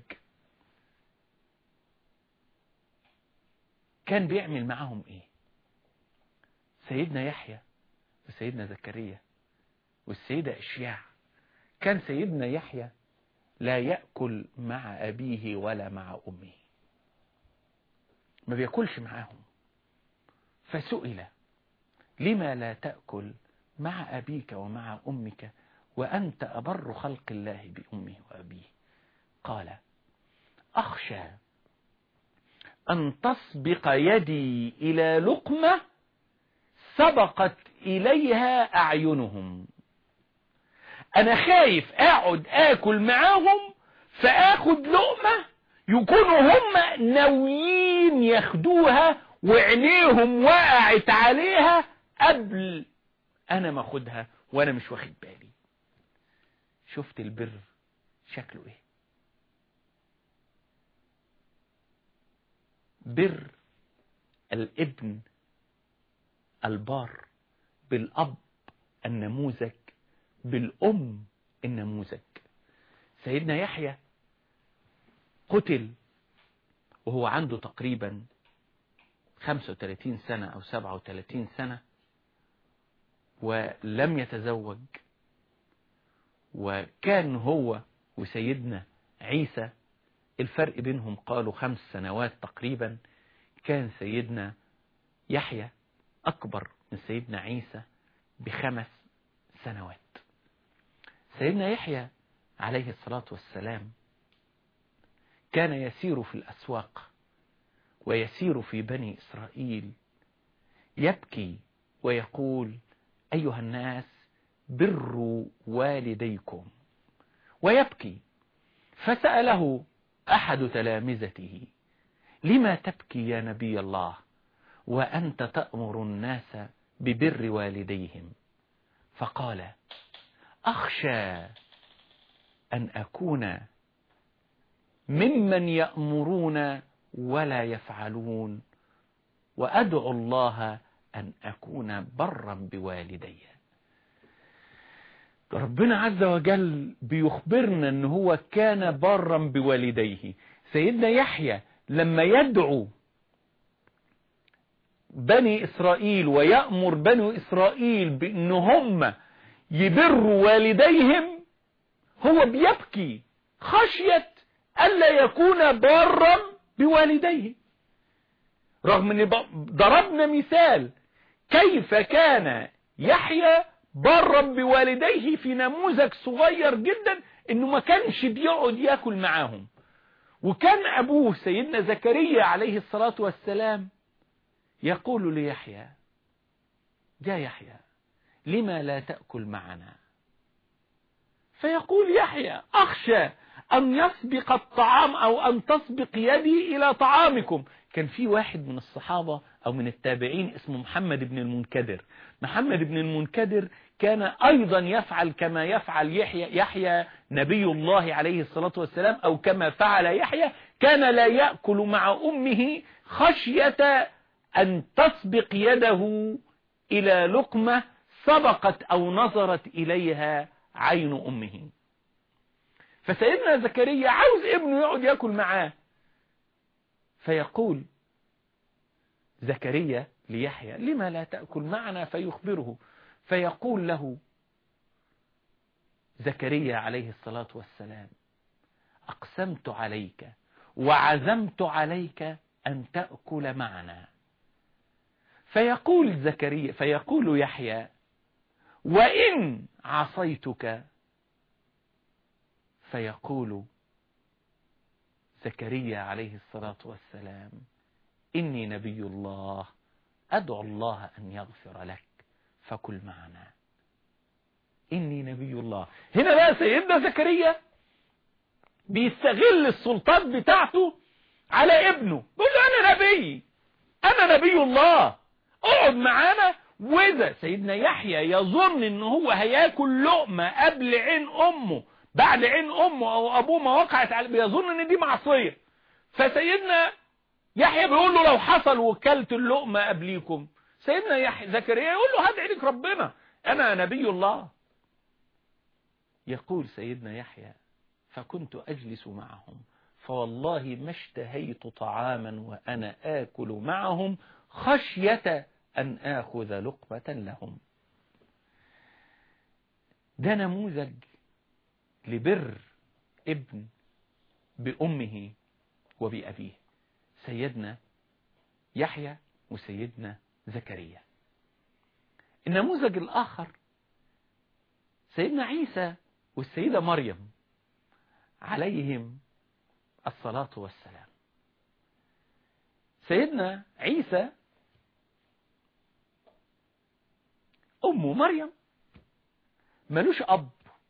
كان بيعمل معاهم ايه سيدنا يحيى وسيدنا زكريا والسيدة اشياع كان سيدنا يحيى لا يأكل مع أبيه ولا مع أمه ما بيأكلش معاهم فسئل لما لا تأكل مع أبيك ومع أمك وأنت أبر خلق الله بأمه وأبيه قال أخشى أن تسبق يدي إلى لقمة سبقت إليها أعينهم أنا خايف أقعد آكل معاهم فآخد لقمة يكونوا هم ناويين ياخدوها وعينيهم وقعت عليها قبل أنا ما أخدها وأنا مش واخد بالي شفت البر شكله إيه بر الابن البار بالأب النموذج بالأم النموذج سيدنا يحيى قتل وهو عنده تقريبا 35 سنة أو 37 سنة ولم يتزوج وكان هو وسيدنا عيسى الفرق بينهم قالوا خمس سنوات تقريبا كان سيدنا يحيى أكبر من سيدنا عيسى بخمس سنوات سيدنا يحيى عليه الصلاة والسلام كان يسير في الأسواق ويسير في بني إسرائيل يبكي ويقول أيها الناس بروا والديكم ويبكي فسأله أحد تلامذته لما تبكي يا نبي الله وأنت تأمر الناس ببر والديهم فقال أخشى أن أكون ممن يأمرون ولا يفعلون وأدعو الله أن أكون برا بوالدي ربنا عز وجل بيخبرنا أن هو كان برا بوالديه سيدنا يحيى لما يدعو بني إسرائيل ويأمر بني إسرائيل بأن هم يبروا والديهم هو بيبكي خشية ألا يكون بارا بوالديه رغم ان ضربنا مثال كيف كان يحيى برا بوالديه في نموذج صغير جدا انه ما كانش بيقعد ياكل معاهم وكان ابوه سيدنا زكريا عليه الصلاة والسلام يقول ليحيى يا يحيى لما لا تأكل معنا فيقول يحيى أخشى أن يسبق الطعام أو أن تسبق يدي إلى طعامكم كان في واحد من الصحابة أو من التابعين اسمه محمد بن المنكدر محمد بن المنكدر كان أيضا يفعل كما يفعل يحيى, يحيى نبي الله عليه الصلاة والسلام أو كما فعل يحيى كان لا يأكل مع أمه خشية أن تسبق يده إلى لقمة سبقت أو نظرت إليها عين أمه فسيدنا زكريا عاوز ابنه يقعد يأكل معاه فيقول زكريا ليحيى لما لا تأكل معنا فيخبره فيقول له زكريا عليه الصلاة والسلام أقسمت عليك وعزمت عليك أن تأكل معنا فيقول زكريا فيقول يحيى وإن عصيتك فيقول زكريا عليه الصلاة والسلام إني نبي الله أدعو الله أن يغفر لك فكل معنا إني نبي الله هنا بقى سيدنا زكريا بيستغل السلطات بتاعته على ابنه بيقول له أنا نبي أنا نبي الله اقعد معانا وإذا سيدنا يحيى يظن ان هو هياكل لقمة قبل عين أمه بعد عين أمه أو أبوه ما وقعت عليه بيظن ان دي معصية فسيدنا يحيى بيقول له لو حصل وكلت اللقمة قبليكم سيدنا يحيى زكريا يقول له هدعي لك ربنا أنا نبي الله يقول سيدنا يحيى فكنت أجلس معهم فوالله ما اشتهيت طعاما وأنا آكل معهم خشية أن آخذ لقمة لهم ده نموذج لبر ابن بأمه وبأبيه سيدنا يحيى وسيدنا زكريا النموذج الآخر سيدنا عيسى والسيدة مريم عليهم الصلاة والسلام سيدنا عيسى أمه مريم ملوش أب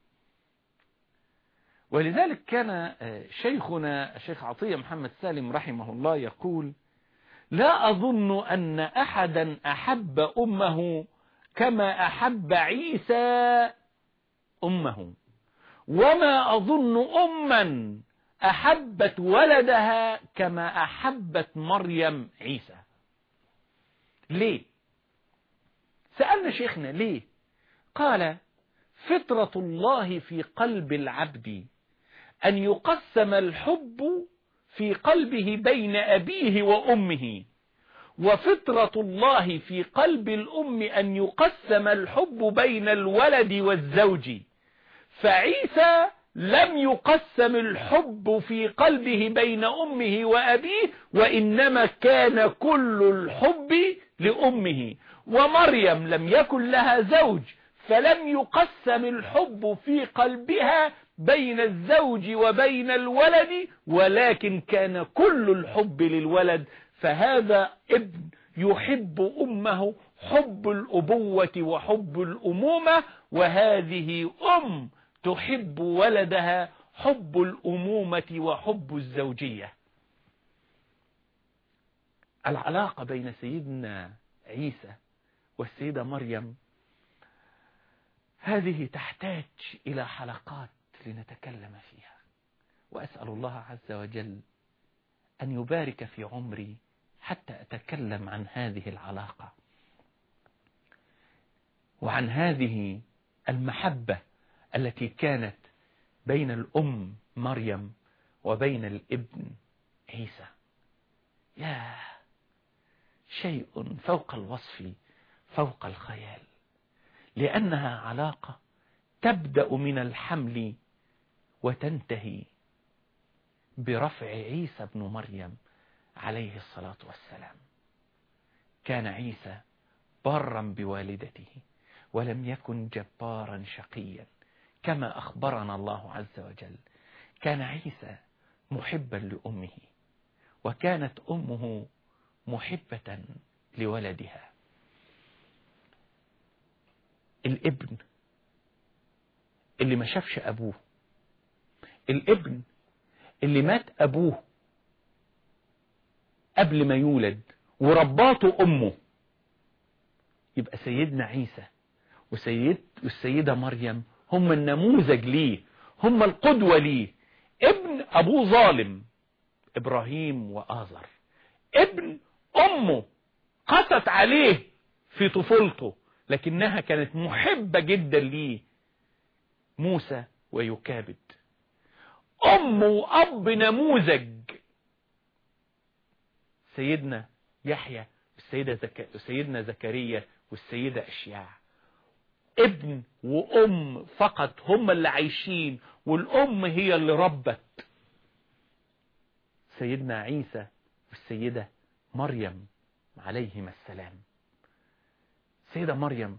ولذلك كان شيخنا الشيخ عطية محمد سالم رحمه الله يقول لا أظن أن أحدا أحب أمه كما أحب عيسى أمه وما أظن أما أحبت ولدها كما أحبت مريم عيسى ليه سألنا شيخنا ليه قال فطرة الله في قلب العبد أن يقسم الحب في قلبه بين أبيه وأمه وفطرة الله في قلب الأم أن يقسم الحب بين الولد والزوج فعيسى لم يقسم الحب في قلبه بين أمه وأبيه وإنما كان كل الحب لأمه ومريم لم يكن لها زوج فلم يقسم الحب في قلبها بين الزوج وبين الولد ولكن كان كل الحب للولد فهذا ابن يحب أمه حب الأبوة وحب الأمومة وهذه أم تحب ولدها حب الأمومة وحب الزوجية العلاقة بين سيدنا عيسى والسيدة مريم هذه تحتاج إلى حلقات لنتكلم فيها وأسأل الله عز وجل أن يبارك في عمري حتى أتكلم عن هذه العلاقة وعن هذه المحبة التي كانت بين الأم مريم وبين الابن عيسى يا شيء فوق الوصف فوق الخيال لأنها علاقة تبدأ من الحمل وتنتهي برفع عيسى بن مريم عليه الصلاة والسلام كان عيسى برا بوالدته ولم يكن جبارا شقيا كما أخبرنا الله عز وجل كان عيسى محبا لأمه وكانت أمه محبة لولدها الابن اللي ما شافش أبوه الابن اللي مات أبوه قبل ما يولد ورباته أمه يبقى سيدنا عيسى وسيد والسيدة مريم هم النموذج ليه هم القدوة ليه ابن أبوه ظالم إبراهيم وآزر ابن أمه قست عليه في طفولته لكنها كانت محبة جدا ليه موسى ويكابد أم وأب نموذج سيدنا يحيى والسيدة زك... سيدنا زكريا والسيدة أشياع ابن وأم فقط هم اللي عايشين والأم هي اللي ربت سيدنا عيسى والسيدة مريم عليهما السلام سيدة مريم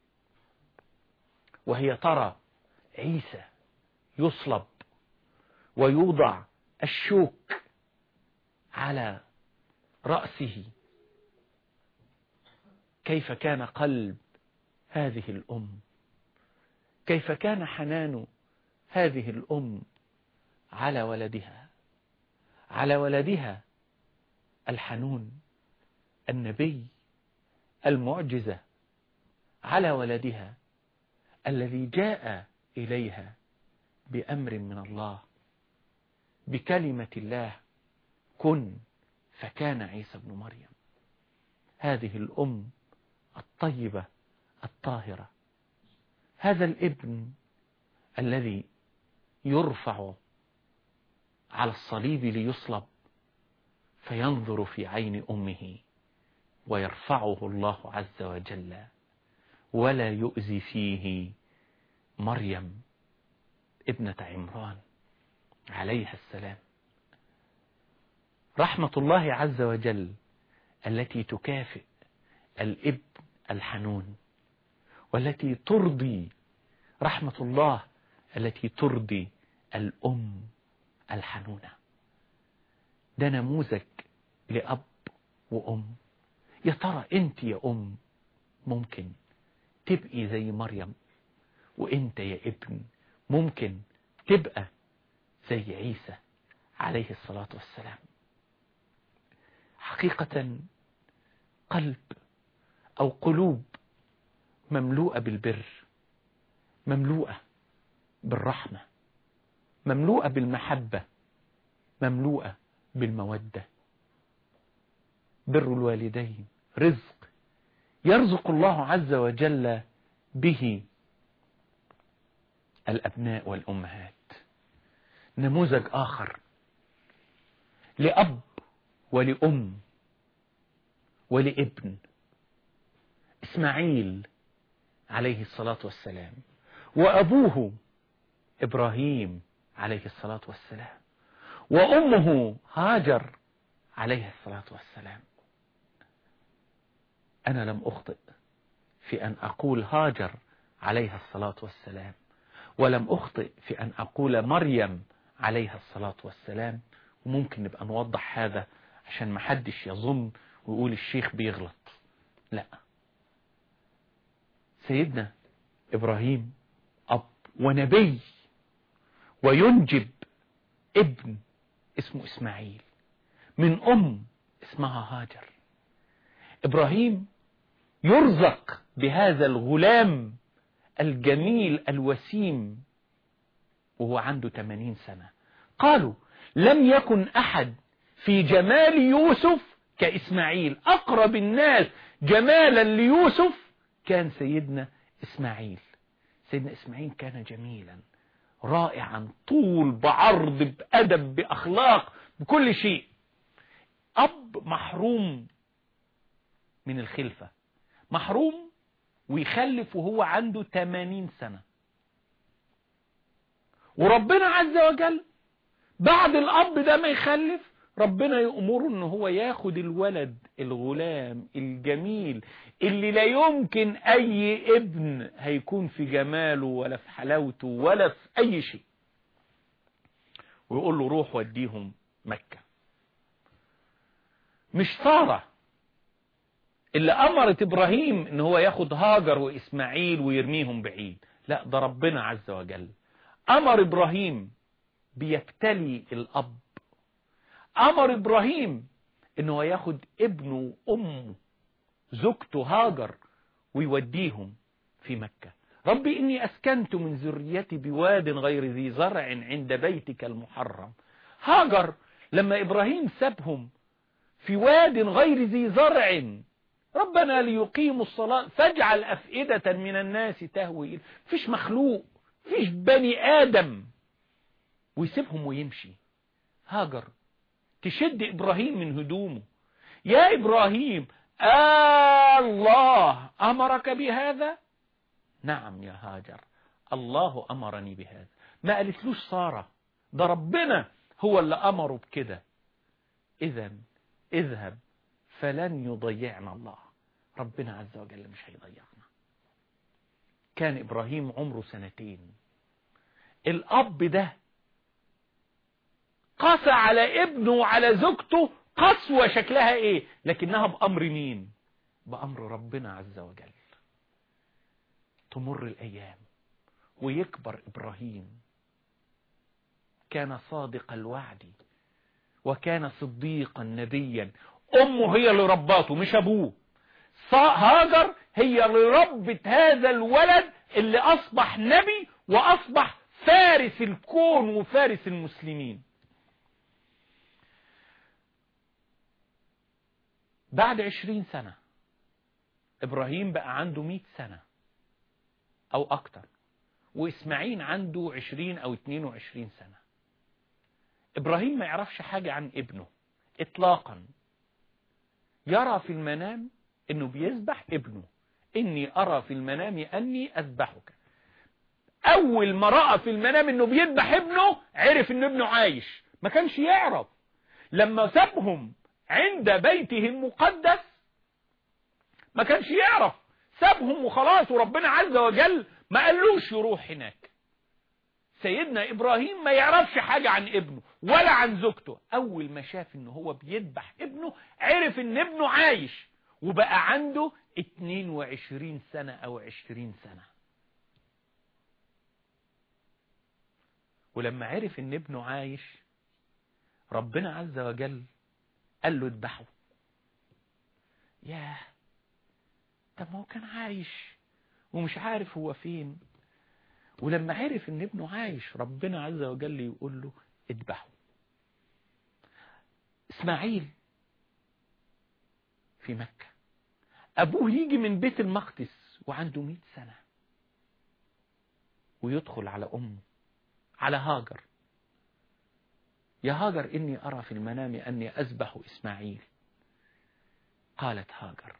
وهي ترى عيسى يصلب ويوضع الشوك على رأسه كيف كان قلب هذه الأم كيف كان حنان هذه الأم على ولدها على ولدها الحنون النبي المعجزة على ولدها الذي جاء إليها بأمر من الله بكلمة الله كن فكان عيسى بن مريم هذه الأم الطيبة الطاهرة هذا الابن الذي يرفع على الصليب ليصلب فينظر في عين أمه ويرفعه الله عز وجل ولا يؤذي فيه مريم ابنة عمران عليها السلام رحمة الله عز وجل التي تكافئ الابن الحنون والتي ترضي رحمة الله التي ترضي الأم الحنونة ده نموذج لأب وأم يا ترى أنت يا أم ممكن تبقي زي مريم وأنت يا ابن ممكن تبقى زي عيسى عليه الصلاة والسلام حقيقة قلب أو قلوب مملوءة بالبر مملوءة بالرحمة مملوءة بالمحبة مملوءة بالمودة بر الوالدين رزق يرزق الله عز وجل به الأبناء والأمهات نموذج آخر لأب ولأم ولابن إسماعيل عليه الصلاة والسلام وأبوه إبراهيم عليه الصلاة والسلام وأمه هاجر عليه الصلاة والسلام أنا لم أخطئ في أن أقول هاجر عليها الصلاة والسلام ولم أخطئ في أن أقول مريم عليها الصلاة والسلام وممكن نبقى نوضح هذا عشان ما حدش يظن ويقول الشيخ بيغلط لا سيدنا إبراهيم أب ونبي وينجب ابن اسمه إسماعيل من أم اسمها هاجر إبراهيم يرزق بهذا الغلام الجميل الوسيم وهو عنده 80 سنة قالوا لم يكن أحد في جمال يوسف كإسماعيل أقرب الناس جمالا ليوسف كان سيدنا إسماعيل سيدنا إسماعيل كان جميلا رائعا طول بعرض بأدب بأخلاق بكل شيء أب محروم من الخلفة محروم ويخلف وهو عنده 80 سنة وربنا عز وجل بعد الأب ده ما يخلف ربنا يأمره ان هو ياخد الولد الغلام الجميل اللي لا يمكن اي ابن هيكون في جماله ولا في حلاوته ولا في اي شيء ويقول له روح وديهم مكة مش سارة اللي امرت ابراهيم ان هو ياخد هاجر واسماعيل ويرميهم بعيد لا ده ربنا عز وجل امر ابراهيم بيبتلي الاب امر ابراهيم ان هو ياخد ابنه وامه زوجته هاجر ويوديهم في مكة ربي اني اسكنت من ذريتي بواد غير ذي زرع عند بيتك المحرم هاجر لما ابراهيم سابهم في واد غير ذي زرع ربنا ليقيموا الصلاة فاجعل أفئدة من الناس تهوي فيش مخلوق فيش بني آدم ويسيبهم ويمشي هاجر تشد إبراهيم من هدومه يا إبراهيم آه الله أمرك بهذا نعم يا هاجر الله أمرني بهذا ما قالتلوش سارة ده ربنا هو اللي أمره بكده إذا اذهب فلن يضيعنا الله ربنا عز وجل مش هيضيعنا كان إبراهيم عمره سنتين الأب ده قسى على ابنه وعلى زوجته قسوة شكلها ايه لكنها بأمر مين بأمر ربنا عز وجل تمر الأيام ويكبر إبراهيم كان صادق الوعد وكان صديقا نبيا أمه هي اللي رباته مش أبوه هاجر هي اللي ربت هذا الولد اللي أصبح نبي وأصبح فارس الكون وفارس المسلمين بعد عشرين سنة إبراهيم بقى عنده مئة سنة أو أكتر وإسماعيل عنده عشرين أو اتنين وعشرين سنة إبراهيم ما يعرفش حاجة عن ابنه إطلاقا يرى في المنام إنه بيذبح ابنه إني أرى في المنام أني أذبحك أول ما رأى في المنام إنه بيذبح ابنه عرف إن ابنه عايش ما كانش يعرف لما سابهم عند بيته المقدس ما كانش يعرف سابهم وخلاص وربنا عز وجل ما قالوش يروح هناك سيدنا إبراهيم ما يعرفش حاجة عن ابنه ولا عن زوجته أول ما شاف إنه هو بيذبح ابنه عرف إن ابنه عايش وبقى عنده 22 سنة أو 20 سنة ولما عرف إن ابنه عايش ربنا عز وجل قال له اذبحه ياه طب ما هو كان عايش ومش عارف هو فين ولما عرف ان ابنه عايش ربنا عز وجل يقول له اذبحه اسماعيل في مكة ابوه يجي من بيت المقدس وعنده مئة سنة ويدخل على امه على هاجر يا هاجر إني أرى في المنام أني أذبح إسماعيل قالت هاجر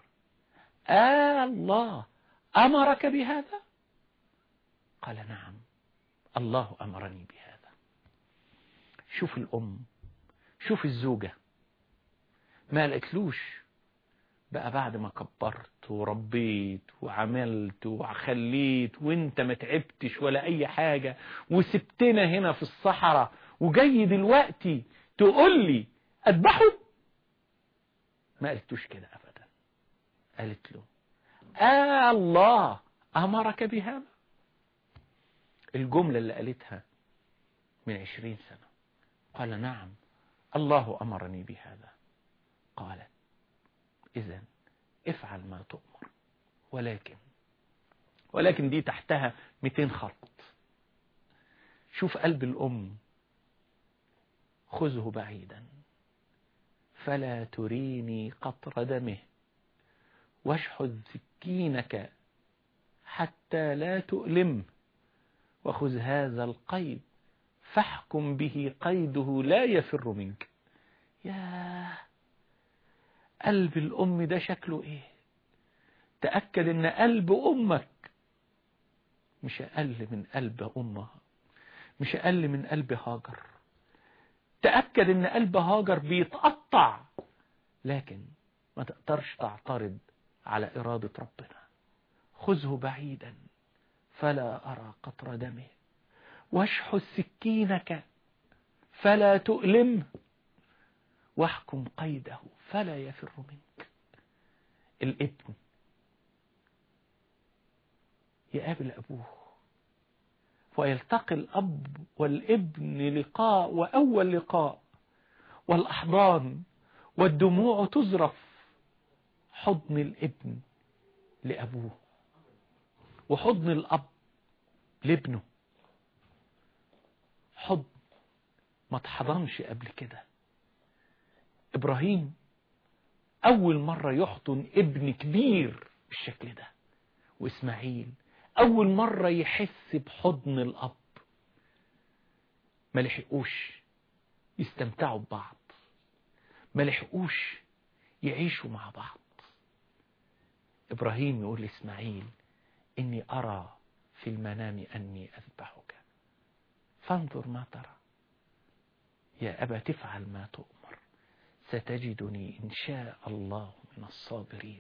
آه الله أمرك بهذا قال نعم الله أمرني بهذا شوف الأم شوف الزوجة ما قالتلوش بقى بعد ما كبرت وربيت وعملت وخليت وانت ما تعبتش ولا اي حاجة وسبتنا هنا في الصحراء وجاي دلوقتي تقول لي اذبحه ما قالتوش كده ابدا قالت له آه الله امرك بهذا الجملة اللي قالتها من عشرين سنة قال نعم الله أمرني بهذا قالت إذا افعل ما تؤمر ولكن ولكن دي تحتها 200 خط شوف قلب الأم خذه بعيدا فلا تريني قطر دمه واشحذ سكينك حتى لا تؤلمه وخذ هذا القيد فاحكم به قيده لا يفر منك ياه قلب الأم ده شكله إيه تأكد إن قلب أمك مش أقل من قلب أمها مش أقل من قلب هاجر تأكد إن قلب هاجر بيتقطع لكن ما تقدرش تعترض على إرادة ربنا خذه بعيدا فلا أرى قطر دمه واشحذ سكينك فلا تؤلمه واحكم قيده فلا يفر منك الابن يقابل أبوه ويلتقي الأب والابن لقاء وأول لقاء والأحضان والدموع تزرف حضن الابن لأبوه وحضن الأب لابنه حضن ما اتحضنش قبل كده إبراهيم أول مرة يحضن ابن كبير بالشكل ده وإسماعيل أول مرة يحس بحضن الأب ما لحقوش يستمتعوا ببعض ما لحقوش يعيشوا مع بعض إبراهيم يقول لإسماعيل إني أرى في المنام أني أذبحك فانظر ما ترى يا أبا تفعل ما تؤمر ستجدني إن شاء الله من الصابرين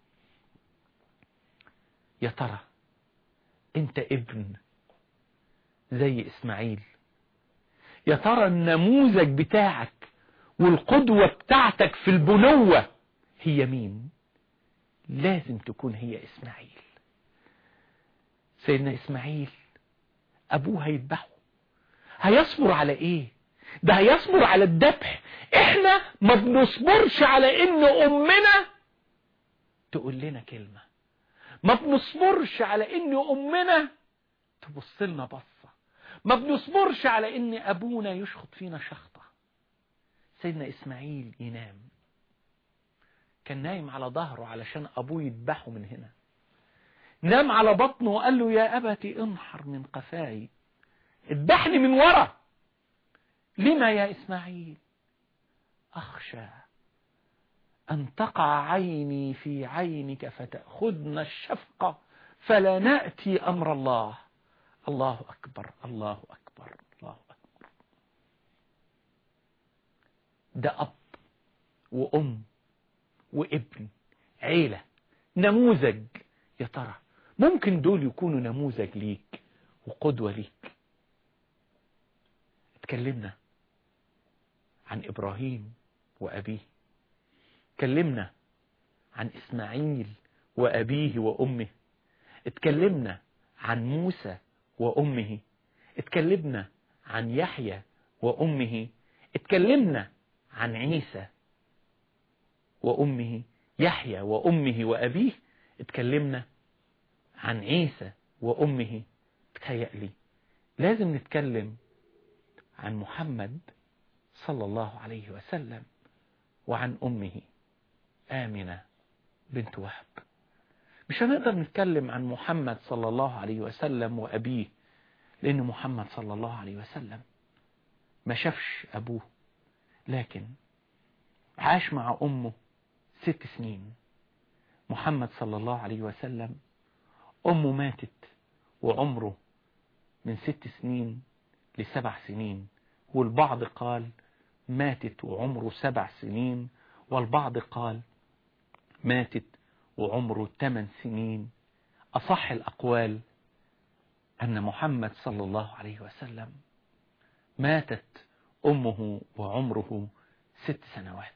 يا ترى أنت ابن زي إسماعيل يا ترى النموذج بتاعك والقدوة بتاعتك في البنوة هي مين لازم تكون هي إسماعيل سيدنا إسماعيل أبوه هيذبحه هيصبر على إيه ده هيصبر على الذبح إحنا ما بنصبرش على إن أمنا تقول لنا كلمة ما بنصبرش على إن أمنا تبص لنا بصة ما بنصبرش على إن أبونا يشخط فينا شخطة سيدنا إسماعيل ينام كان نايم على ظهره علشان أبوه يذبحه من هنا نام على بطنه وقال له يا أبتي انحر من قفاي اذبحني من ورا لما يا إسماعيل أخشى أن تقع عيني في عينك فتأخذنا الشفقة فلا نأتي أمر الله الله أكبر الله أكبر الله أكبر ده أب وأم وابن عيلة نموذج يا ترى ممكن دول يكونوا نموذج ليك وقدوة ليك اتكلمنا عن إبراهيم وأبيه اتكلمنا عن إسماعيل وأبيه وأمه اتكلمنا عن موسى وأمه اتكلمنا عن يحيى وأمه اتكلمنا عن عيسى وأمه يحيى وأمه وأبيه اتكلمنا عن عيسى وأمه تهيألي لازم نتكلم عن محمد صلى الله عليه وسلم وعن أمه آمنة بنت وهب مش هنقدر نتكلم عن محمد صلى الله عليه وسلم وأبيه لأن محمد صلى الله عليه وسلم ما شافش أبوه لكن عاش مع أمه ست سنين محمد صلى الله عليه وسلم أمه ماتت وعمره من ست سنين لسبع سنين والبعض قال ماتت وعمره سبع سنين والبعض قال ماتت وعمره ثمان سنين أصح الأقوال أن محمد صلى الله عليه وسلم ماتت أمه وعمره ست سنوات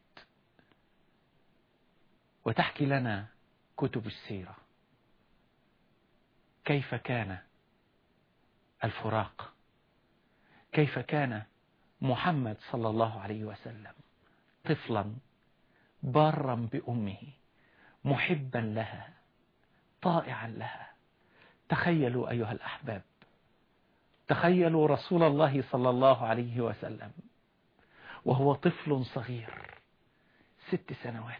وتحكي لنا كتب السيرة كيف كان الفراق كيف كان محمد صلى الله عليه وسلم طفلا بارا بأمه محبا لها طائعا لها تخيلوا أيها الأحباب تخيلوا رسول الله صلى الله عليه وسلم وهو طفل صغير ست سنوات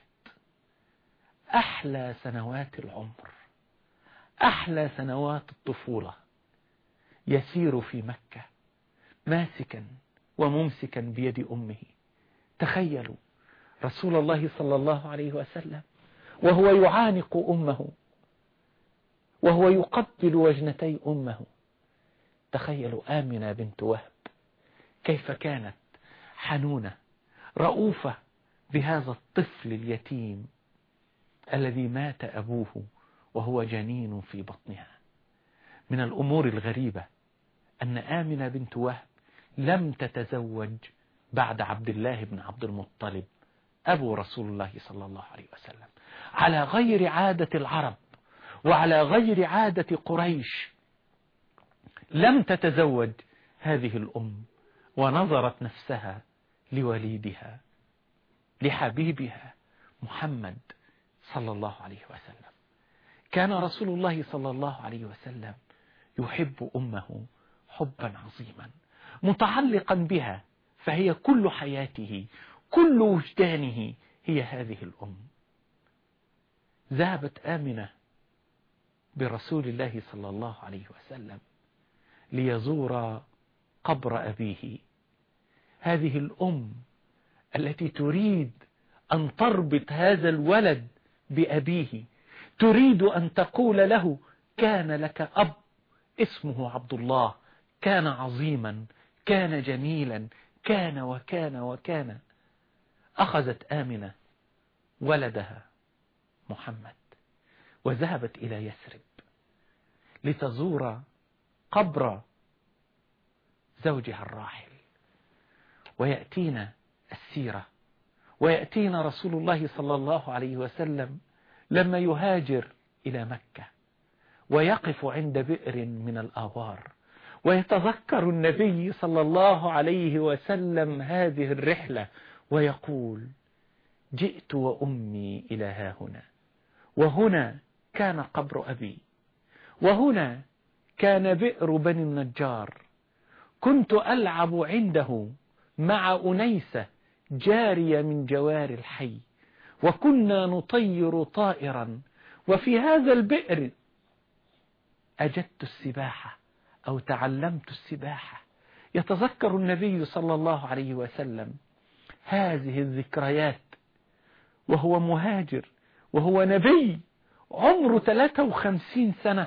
أحلى سنوات العمر أحلى سنوات الطفولة يسير في مكة ماسكا وممسكا بيد أمه تخيلوا رسول الله صلى الله عليه وسلم وهو يعانق أمه وهو يقبل وجنتي أمه تخيلوا آمنة بنت وهب كيف كانت حنونة رؤوفة بهذا الطفل اليتيم الذي مات أبوه وهو جنين في بطنها من الأمور الغريبة أن آمنة بنت وهب لم تتزوج بعد عبد الله بن عبد المطلب أبو رسول الله صلى الله عليه وسلم على غير عادة العرب وعلى غير عادة قريش لم تتزوج هذه الأم ونظرت نفسها لوليدها لحبيبها محمد صلى الله عليه وسلم كان رسول الله صلى الله عليه وسلم يحب أمه حبا عظيما متعلقا بها فهي كل حياته كل وجدانه هي هذه الأم ذهبت آمنة برسول الله صلى الله عليه وسلم ليزور قبر أبيه هذه الأم التي تريد أن تربط هذا الولد بأبيه تريد أن تقول له كان لك أب اسمه عبد الله كان عظيما كان جميلا كان وكان وكان أخذت آمنة ولدها محمد وذهبت إلى يثرب لتزور قبر زوجها الراحل ويأتينا السيرة ويأتينا رسول الله صلى الله عليه وسلم لما يهاجر إلى مكة ويقف عند بئر من الآوار ويتذكر النبي صلى الله عليه وسلم هذه الرحلة ويقول جئت وأمي إلى ها هنا وهنا كان قبر أبي وهنا كان بئر بني النجار كنت ألعب عنده مع أنيسة جارية من جوار الحي وكنا نطير طائرا وفي هذا البئر أجدت السباحة أو تعلمت السباحة يتذكر النبي صلى الله عليه وسلم هذه الذكريات وهو مهاجر وهو نبي عمره 53 سنة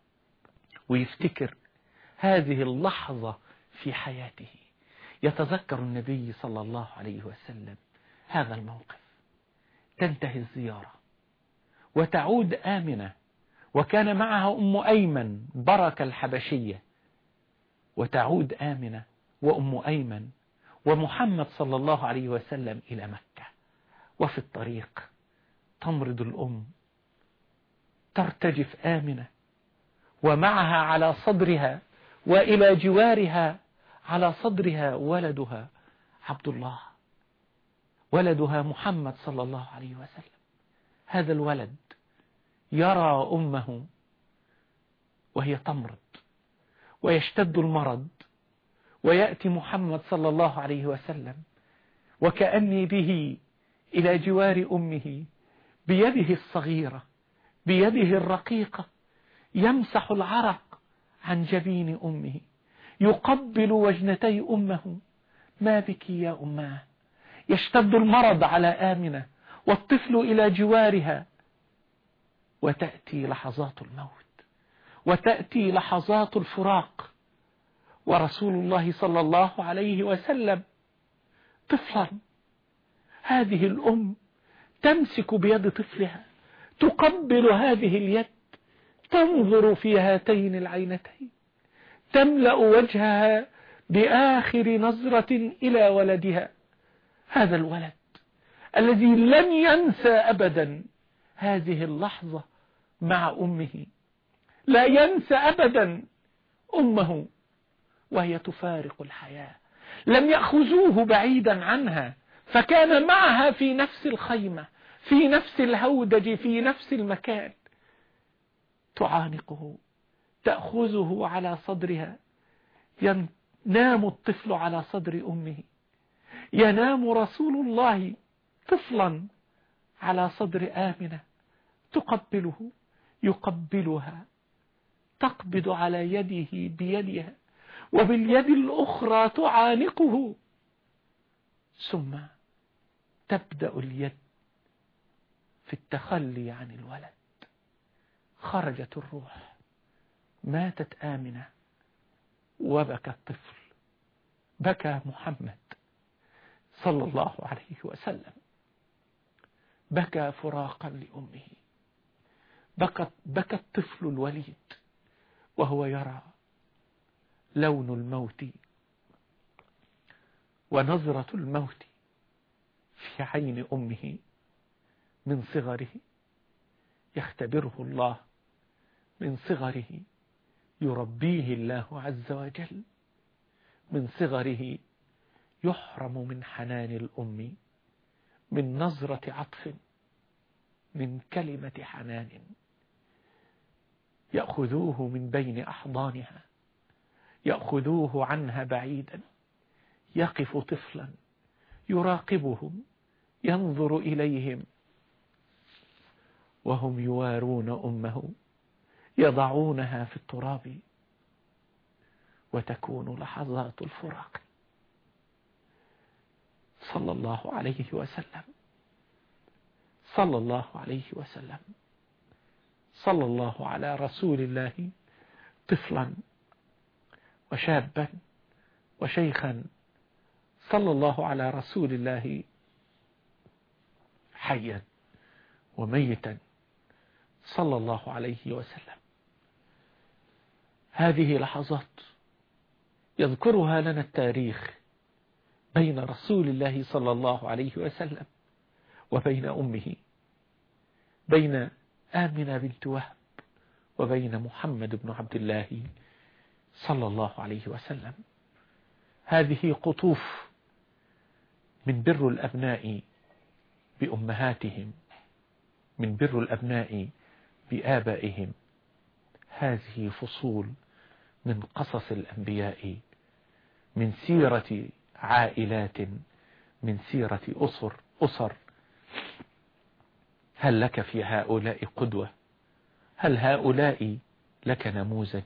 ويفتكر هذه اللحظة في حياته يتذكر النبي صلى الله عليه وسلم هذا الموقف تنتهي الزيارة وتعود آمنة وكان معها أم أيمن بركة الحبشية وتعود آمنة وأم أيمن ومحمد صلى الله عليه وسلم إلى مكة وفي الطريق تمرض الأم ترتجف آمنة ومعها على صدرها وإلى جوارها على صدرها ولدها عبد الله ولدها محمد صلى الله عليه وسلم هذا الولد يرى أمه وهي تمرض ويشتد المرض ويأتي محمد صلى الله عليه وسلم وكأني به إلى جوار أمه بيده الصغيرة بيده الرقيقة يمسح العرق عن جبين أمه يقبل وجنتي أمه ما بك يا أماه يشتد المرض على آمنة والطفل إلى جوارها وتأتي لحظات الموت وتأتي لحظات الفراق ورسول الله صلى الله عليه وسلم طفلا هذه الأم تمسك بيد طفلها تقبل هذه اليد تنظر في هاتين العينتين تملأ وجهها بآخر نظرة إلى ولدها هذا الولد الذي لن ينسى أبدا هذه اللحظة مع أمه لا ينسى أبدا أمه وهي تفارق الحياة لم يأخذوه بعيدا عنها فكان معها في نفس الخيمة في نفس الهودج في نفس المكان تعانقه تأخذه على صدرها ينام الطفل على صدر أمه ينام رسول الله طفلا على صدر آمنة تقبله يقبلها تقبض على يده بيدها وباليد الأخرى تعانقه ثم تبدأ اليد في التخلي عن الولد خرجت الروح ماتت آمنة وبكى الطفل بكى محمد صلى الله عليه وسلم بكى فراقا لأمه بكى, بكى الطفل الوليد وهو يرى لون الموت ونظرة الموت في عين أمه من صغره يختبره الله من صغره يربيه الله عز وجل من صغره يحرم من حنان الأم من نظرة عطف من كلمة حنان يأخذوه من بين أحضانها يأخذوه عنها بعيدا يقف طفلا يراقبهم ينظر إليهم وهم يوارون أمه يضعونها في التراب وتكون لحظات الفراق صلى الله عليه وسلم صلى الله عليه وسلم صلى الله على رسول الله طفلا وشابا وشيخا صلى الله على رسول الله حيا وميتا صلى الله عليه وسلم هذه لحظات يذكرها لنا التاريخ بين رسول الله صلى الله عليه وسلم وبين أمه بين آمنة بنت وهب وبين محمد بن عبد الله صلى الله عليه وسلم هذه قطوف من بر الأبناء بأمهاتهم من بر الأبناء بآبائهم هذه فصول من قصص الأنبياء من سيرة عائلات من سيرة أسر أسر هل لك في هؤلاء قدوة هل هؤلاء لك نموذج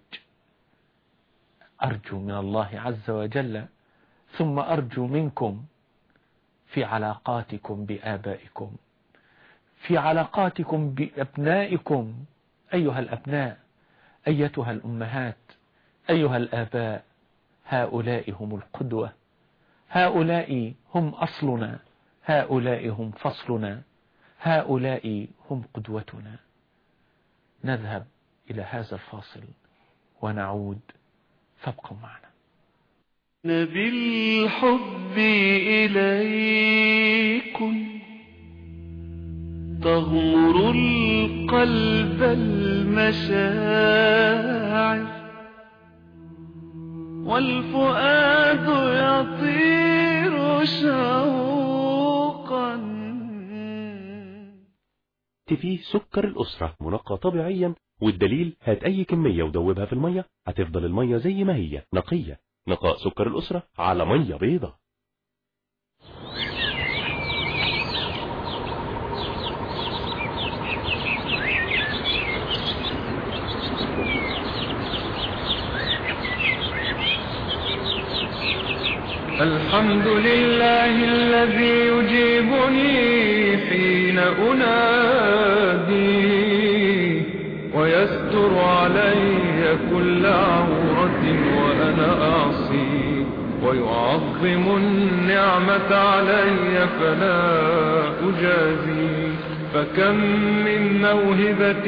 أرجو من الله عز وجل ثم أرجو منكم في علاقاتكم بآبائكم في علاقاتكم بأبنائكم أيها الأبناء أيتها الأمهات أيها الآباء هؤلاء هم القدوة هؤلاء هم أصلنا هؤلاء هم فصلنا هؤلاء هم قدوتنا نذهب إلى هذا الفاصل ونعود فابقوا معنا بالحب إليكم تغمر القلب المشاعر والفؤاد يطير شوقا فيه سكر الأسرة منقى طبيعيا والدليل هات أي كمية ودوبها في المية هتفضل المية زي ما هي نقية نقاء سكر الأسرة على مية بيضة الحمد لله الذي يجيبني حين أنادي ويستر علي كل عورة وأنا أعصي ويعظم النعمة علي فلا أجازي فكم من موهبة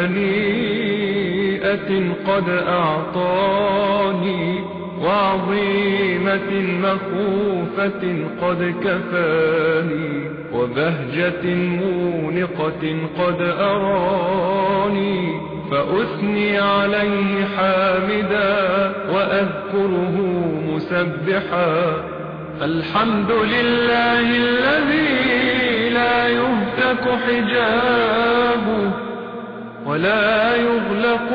هنيئة قد أعطاني وعظيمة مخوفة قد كفاني وبهجة مونقة قد أراني فأثني عليه حامدا وأذكره مسبحا الحمد لله الذي لا يهتك حجابه ولا يغلق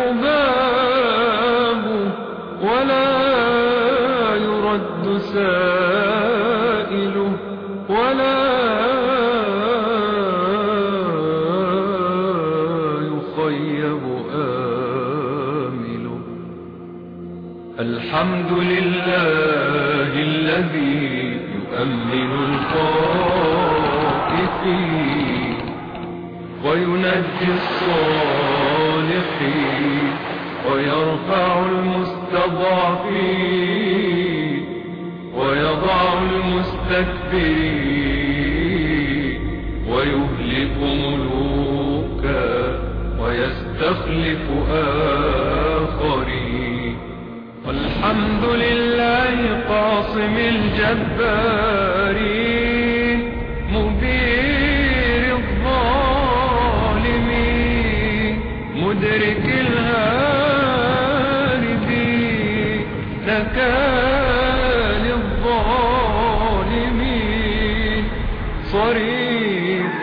بابه ولا يرد سائله ولا يخيب آمله الحمد لله الذي يؤمن الخائفين وينجي الصالحين ويرفع المستضعفين ويضع المستكبرين ويهلك ملوكا ويستخلف آخرين والحمد لله قاصم الجبارين مبير الظالمين مدرك الهاربين نكال الظالمين صريف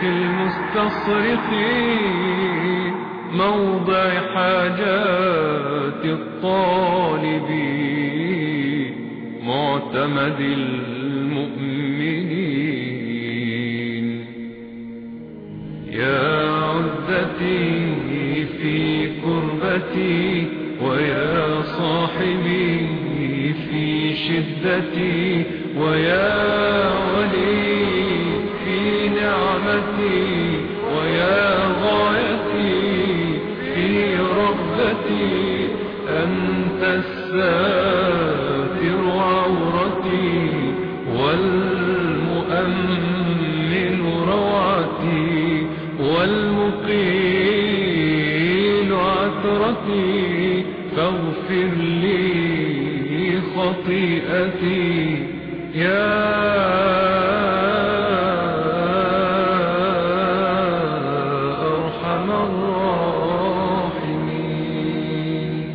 المستصرخين موضع حاجات الطالبين معتمد المؤمنين يا عزتي في كربتي ويا صاحبي في شدتي ويا ولي في نعمتي ويا غايتي في رغبتي أنت الساتر عورتي والمؤمن روعتي والمقيل عثرتي فاغفر لي خطيئتي يا أرحم الراحمين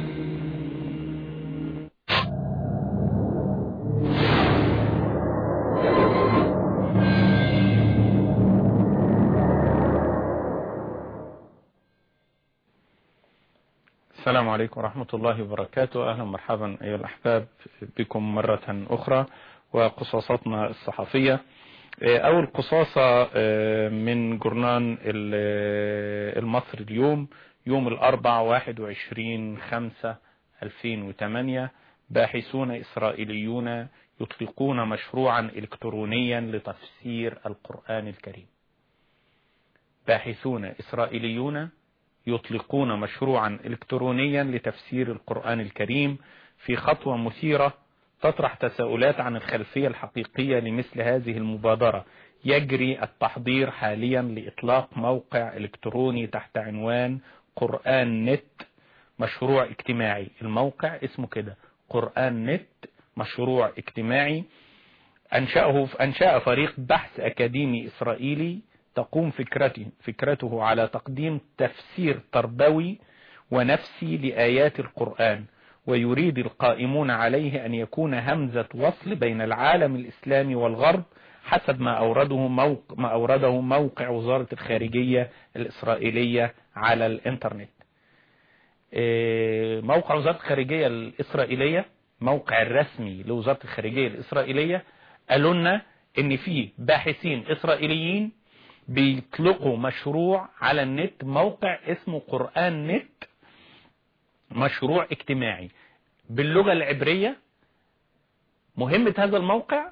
السلام عليكم ورحمة الله وبركاته أهلا ومرحبا أيها الأحباب بكم مرة أخرى وقصاصاتنا الصحفية أول قصاصة من جورنان المصري اليوم يوم الأربع واحد وعشرين خمسة ألفين وثمانية باحثون إسرائيليون يطلقون مشروعا إلكترونيا لتفسير القرآن الكريم باحثون إسرائيليون يطلقون مشروعا إلكترونيا لتفسير القرآن الكريم في خطوة مثيرة تطرح تساؤلات عن الخلفية الحقيقية لمثل هذه المبادرة يجري التحضير حاليا لإطلاق موقع إلكتروني تحت عنوان قرآن نت مشروع اجتماعي الموقع اسمه كده قرآن نت مشروع اجتماعي أنشأه أنشأ فريق بحث أكاديمي إسرائيلي تقوم فكرته, فكرته على تقديم تفسير تربوي ونفسي لآيات القرآن ويريد القائمون عليه أن يكون همزة وصل بين العالم الإسلامي والغرب حسب ما أورده موقع, ما أورده موقع وزارة الخارجية الإسرائيلية على الإنترنت موقع وزارة الخارجية الإسرائيلية موقع الرسمي لوزارة الخارجية الإسرائيلية قالوا لنا ان في باحثين إسرائيليين بيطلقوا مشروع على النت موقع اسمه قرآن نت مشروع اجتماعي باللغة العبرية مهمة هذا الموقع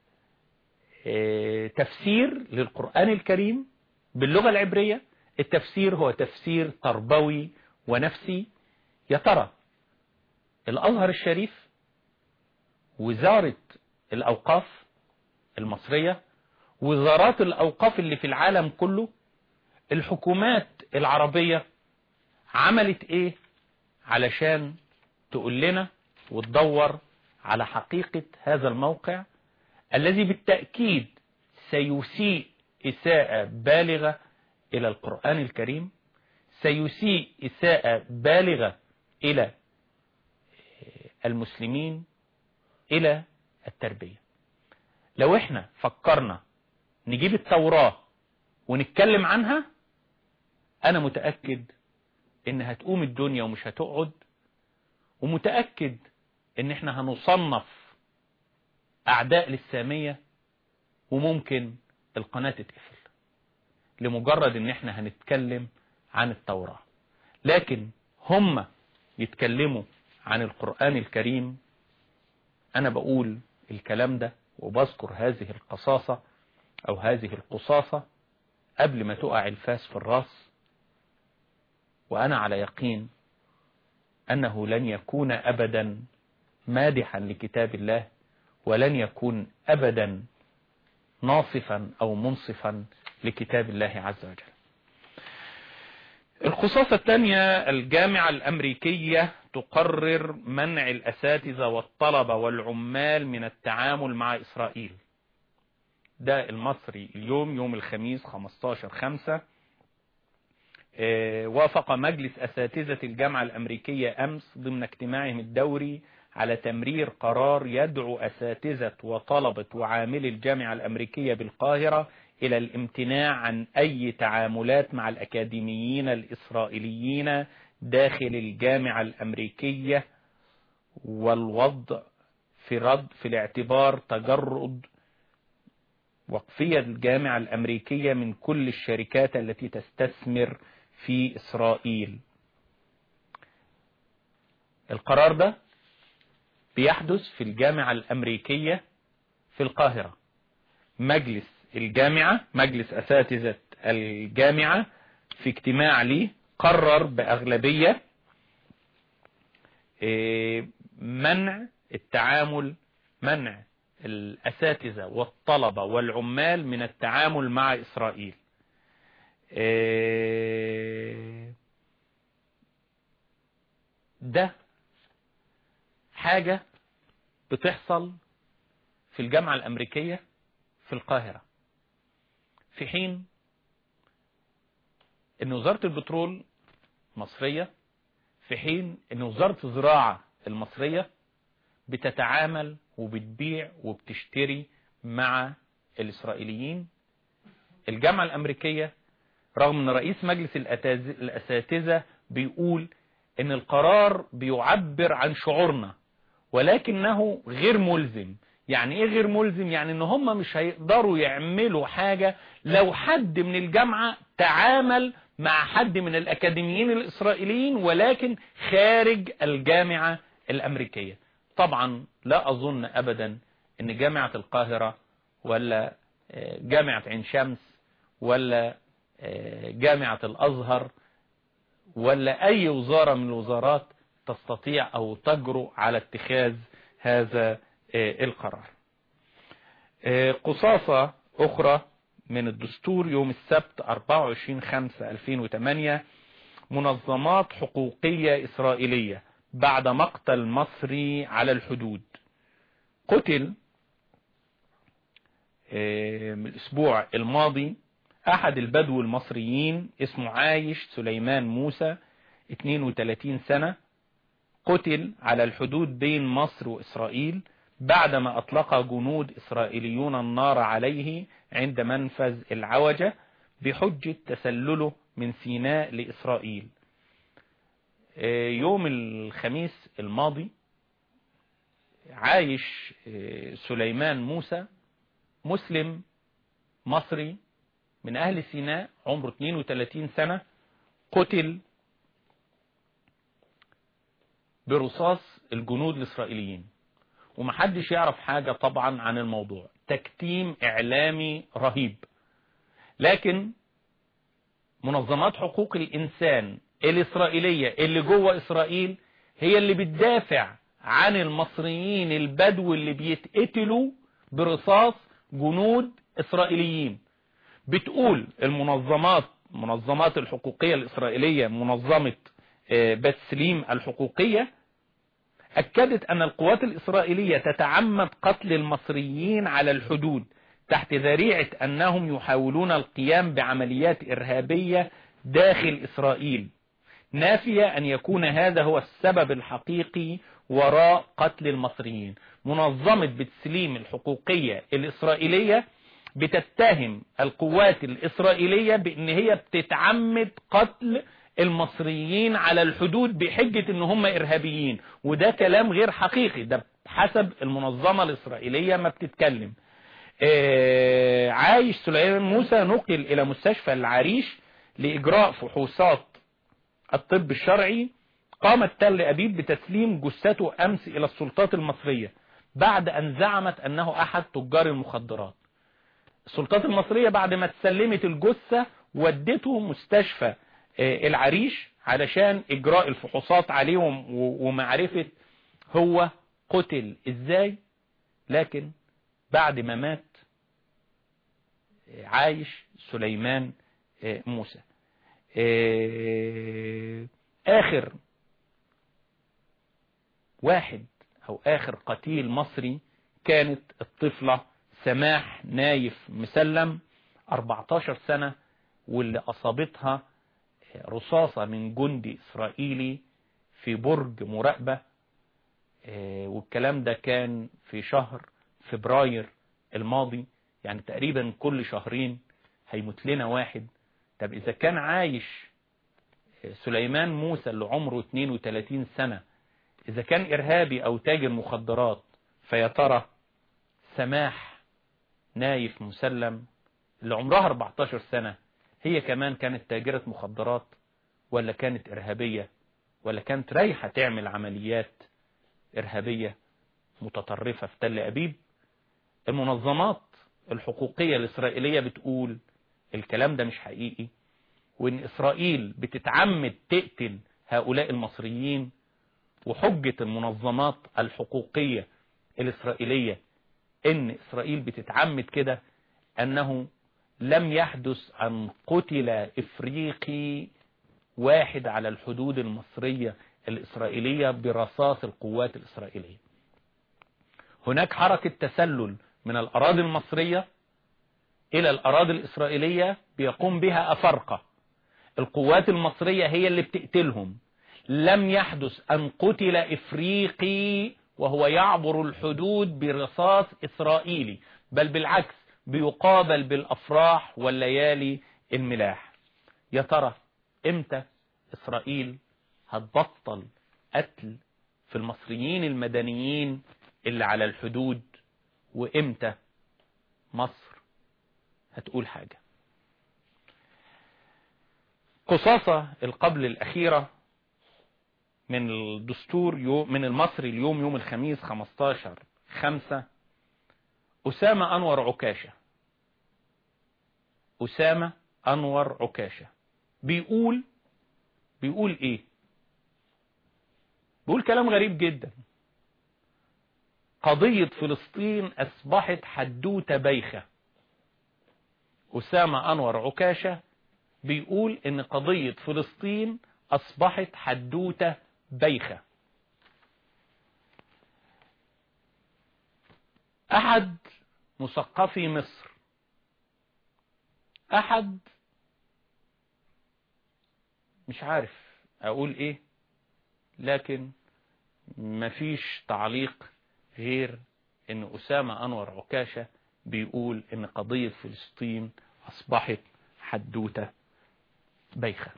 اه تفسير للقرآن الكريم باللغة العبرية التفسير هو تفسير تربوي ونفسي يا ترى الأزهر الشريف وزارة الأوقاف المصرية وزارات الأوقاف اللي في العالم كله الحكومات العربية عملت ايه علشان تقول لنا وتدور على حقيقة هذا الموقع الذي بالتأكيد سيسيء إساءة بالغة إلى القرآن الكريم سيسيء إساءة بالغة إلى المسلمين إلى التربية لو احنا فكرنا نجيب التوراة ونتكلم عنها أنا متأكد إن هتقوم الدنيا ومش هتقعد ومتأكد إن احنا هنصنف أعداء للسامية وممكن القناة تتقفل لمجرد إن احنا هنتكلم عن التوراة لكن هم يتكلموا عن القرآن الكريم أنا بقول الكلام ده وبذكر هذه القصاصة أو هذه القصاصة قبل ما تقع الفاس في الراس وأنا على يقين أنه لن يكون أبدا مادحا لكتاب الله ولن يكون أبدا ناصفا أو منصفا لكتاب الله عز وجل القصاصة الثانية الجامعة الأمريكية تقرر منع الأساتذة والطلبة والعمال من التعامل مع إسرائيل ده المصري اليوم يوم الخميس 15 خمسة وافق مجلس أساتذة الجامعة الأمريكية أمس ضمن اجتماعهم الدوري على تمرير قرار يدعو أساتذة وطلبة وعاملي الجامعة الأمريكية بالقاهرة إلى الامتناع عن أي تعاملات مع الأكاديميين الإسرائيليين داخل الجامعة الأمريكية والوضع في رد في الاعتبار تجرد وقفية الجامعة الأمريكية من كل الشركات التي تستثمر في إسرائيل القرار ده بيحدث في الجامعة الأمريكية في القاهرة مجلس الجامعة مجلس أساتذة الجامعة في اجتماع ليه قرر بأغلبية منع التعامل منع الأساتذة والطلبة والعمال من التعامل مع إسرائيل ده حاجة بتحصل في الجامعة الأمريكية في القاهرة في حين ان وزارة البترول مصرية في حين ان وزارة الزراعة المصرية بتتعامل وبتبيع وبتشتري مع الإسرائيليين الجامعة الأمريكية رغم ان رئيس مجلس الأساتذة بيقول ان القرار بيعبر عن شعورنا ولكنه غير ملزم يعني ايه غير ملزم يعني ان هم مش هيقدروا يعملوا حاجة لو حد من الجامعة تعامل مع حد من الاكاديميين الاسرائيليين ولكن خارج الجامعة الامريكية طبعا لا اظن ابدا ان جامعة القاهرة ولا جامعة عين شمس ولا جامعة الازهر ولا اي وزارة من الوزارات تستطيع او تجرؤ على اتخاذ هذا القرار قصاصة أخرى من الدستور يوم السبت 24/5/2008 منظمات حقوقية إسرائيلية بعد مقتل مصري على الحدود قتل من الأسبوع الماضي أحد البدو المصريين اسمه عايش سليمان موسى 32 سنة قتل على الحدود بين مصر وإسرائيل بعدما أطلق جنود إسرائيليون النار عليه عند منفذ العوجة بحجة تسلله من سيناء لإسرائيل يوم الخميس الماضي عايش سليمان موسى مسلم مصري من أهل سيناء عمره 32 سنة قتل برصاص الجنود الإسرائيليين ومحدش يعرف حاجة طبعا عن الموضوع تكتيم إعلامي رهيب لكن منظمات حقوق الإنسان الإسرائيلية اللي جوه إسرائيل هي اللي بتدافع عن المصريين البدو اللي بيتقتلوا برصاص جنود إسرائيليين بتقول المنظمات منظمات الحقوقية الإسرائيلية منظمة بتسليم الحقوقية أكدت أن القوات الإسرائيلية تتعمد قتل المصريين على الحدود تحت ذريعة أنهم يحاولون القيام بعمليات إرهابية داخل إسرائيل نافية أن يكون هذا هو السبب الحقيقي وراء قتل المصريين منظمة بتسليم الحقوقية الإسرائيلية بتتهم القوات الإسرائيلية بأن هي بتتعمد قتل المصريين على الحدود بحجة ان هم ارهابيين وده كلام غير حقيقي ده حسب المنظمة الاسرائيلية ما بتتكلم آه عايش سليمان موسى نقل الى مستشفى العريش لاجراء فحوصات الطب الشرعي قامت تل ابيب بتسليم جثته امس الى السلطات المصرية بعد ان زعمت انه احد تجار المخدرات السلطات المصرية بعد ما تسلمت الجثة ودته مستشفى العريش علشان اجراء الفحوصات عليهم ومعرفة هو قتل ازاي لكن بعد ما مات عايش سليمان موسى اخر واحد او اخر قتيل مصري كانت الطفلة سماح نايف مسلم 14 سنة واللي اصابتها رصاصة من جندي إسرائيلي في برج مراقبة والكلام ده كان في شهر فبراير الماضي يعني تقريبا كل شهرين هيموت لنا واحد طب إذا كان عايش سليمان موسى اللي عمره 32 سنة إذا كان إرهابي أو تاجر مخدرات فيا ترى سماح نايف مسلم اللي عمرها 14 سنة هي كمان كانت تاجرة مخدرات ولا كانت إرهابية ولا كانت رايحة تعمل عمليات إرهابية متطرفة في تل أبيب المنظمات الحقوقية الإسرائيلية بتقول الكلام ده مش حقيقي وإن إسرائيل بتتعمد تقتل هؤلاء المصريين وحجة المنظمات الحقوقية الإسرائيلية إن إسرائيل بتتعمد كده أنه لم يحدث أن قتل إفريقي واحد على الحدود المصرية الإسرائيلية برصاص القوات الإسرائيلية هناك حركة تسلل من الأراضي المصرية إلى الأراضي الإسرائيلية بيقوم بها أفرقة القوات المصرية هي اللي بتقتلهم لم يحدث أن قتل إفريقي وهو يعبر الحدود برصاص إسرائيلي بل بالعكس بيقابل بالأفراح والليالي الملاح يا ترى امتى إسرائيل هتبطل قتل في المصريين المدنيين اللي على الحدود وامتى مصر هتقول حاجة قصاصة القبل الأخيرة من الدستور يوم من المصري اليوم يوم الخميس 15 خمسة أسامة أنور عكاشة أسامة أنور عكاشة بيقول بيقول إيه بيقول كلام غريب جدا قضية فلسطين أصبحت حدوتة بايخة أسامة أنور عكاشة بيقول إن قضية فلسطين أصبحت حدوتة بايخة أحد مثقفي مصر أحد مش عارف أقول إيه لكن مفيش تعليق غير إن أسامة أنور عكاشة بيقول إن قضية فلسطين أصبحت حدوتة بايخة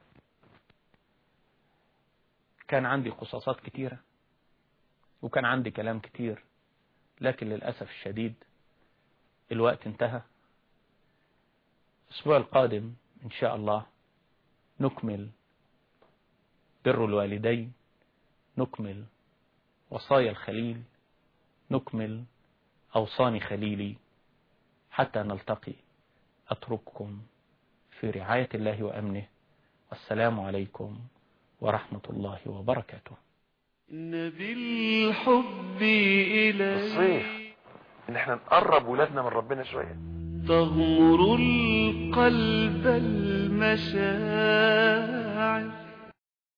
كان عندي قصاصات كتيرة وكان عندي كلام كتير لكن للأسف الشديد الوقت انتهى الأسبوع القادم إن شاء الله نكمل بر الوالدين نكمل وصايا الخليل نكمل أوصاني خليلي حتى نلتقي أترككم في رعاية الله وأمنه والسلام عليكم ورحمة الله وبركاته إن بالحب إليه الصيف ان احنا نقرب ولادنا من ربنا شوية تغمر القلب المشاعر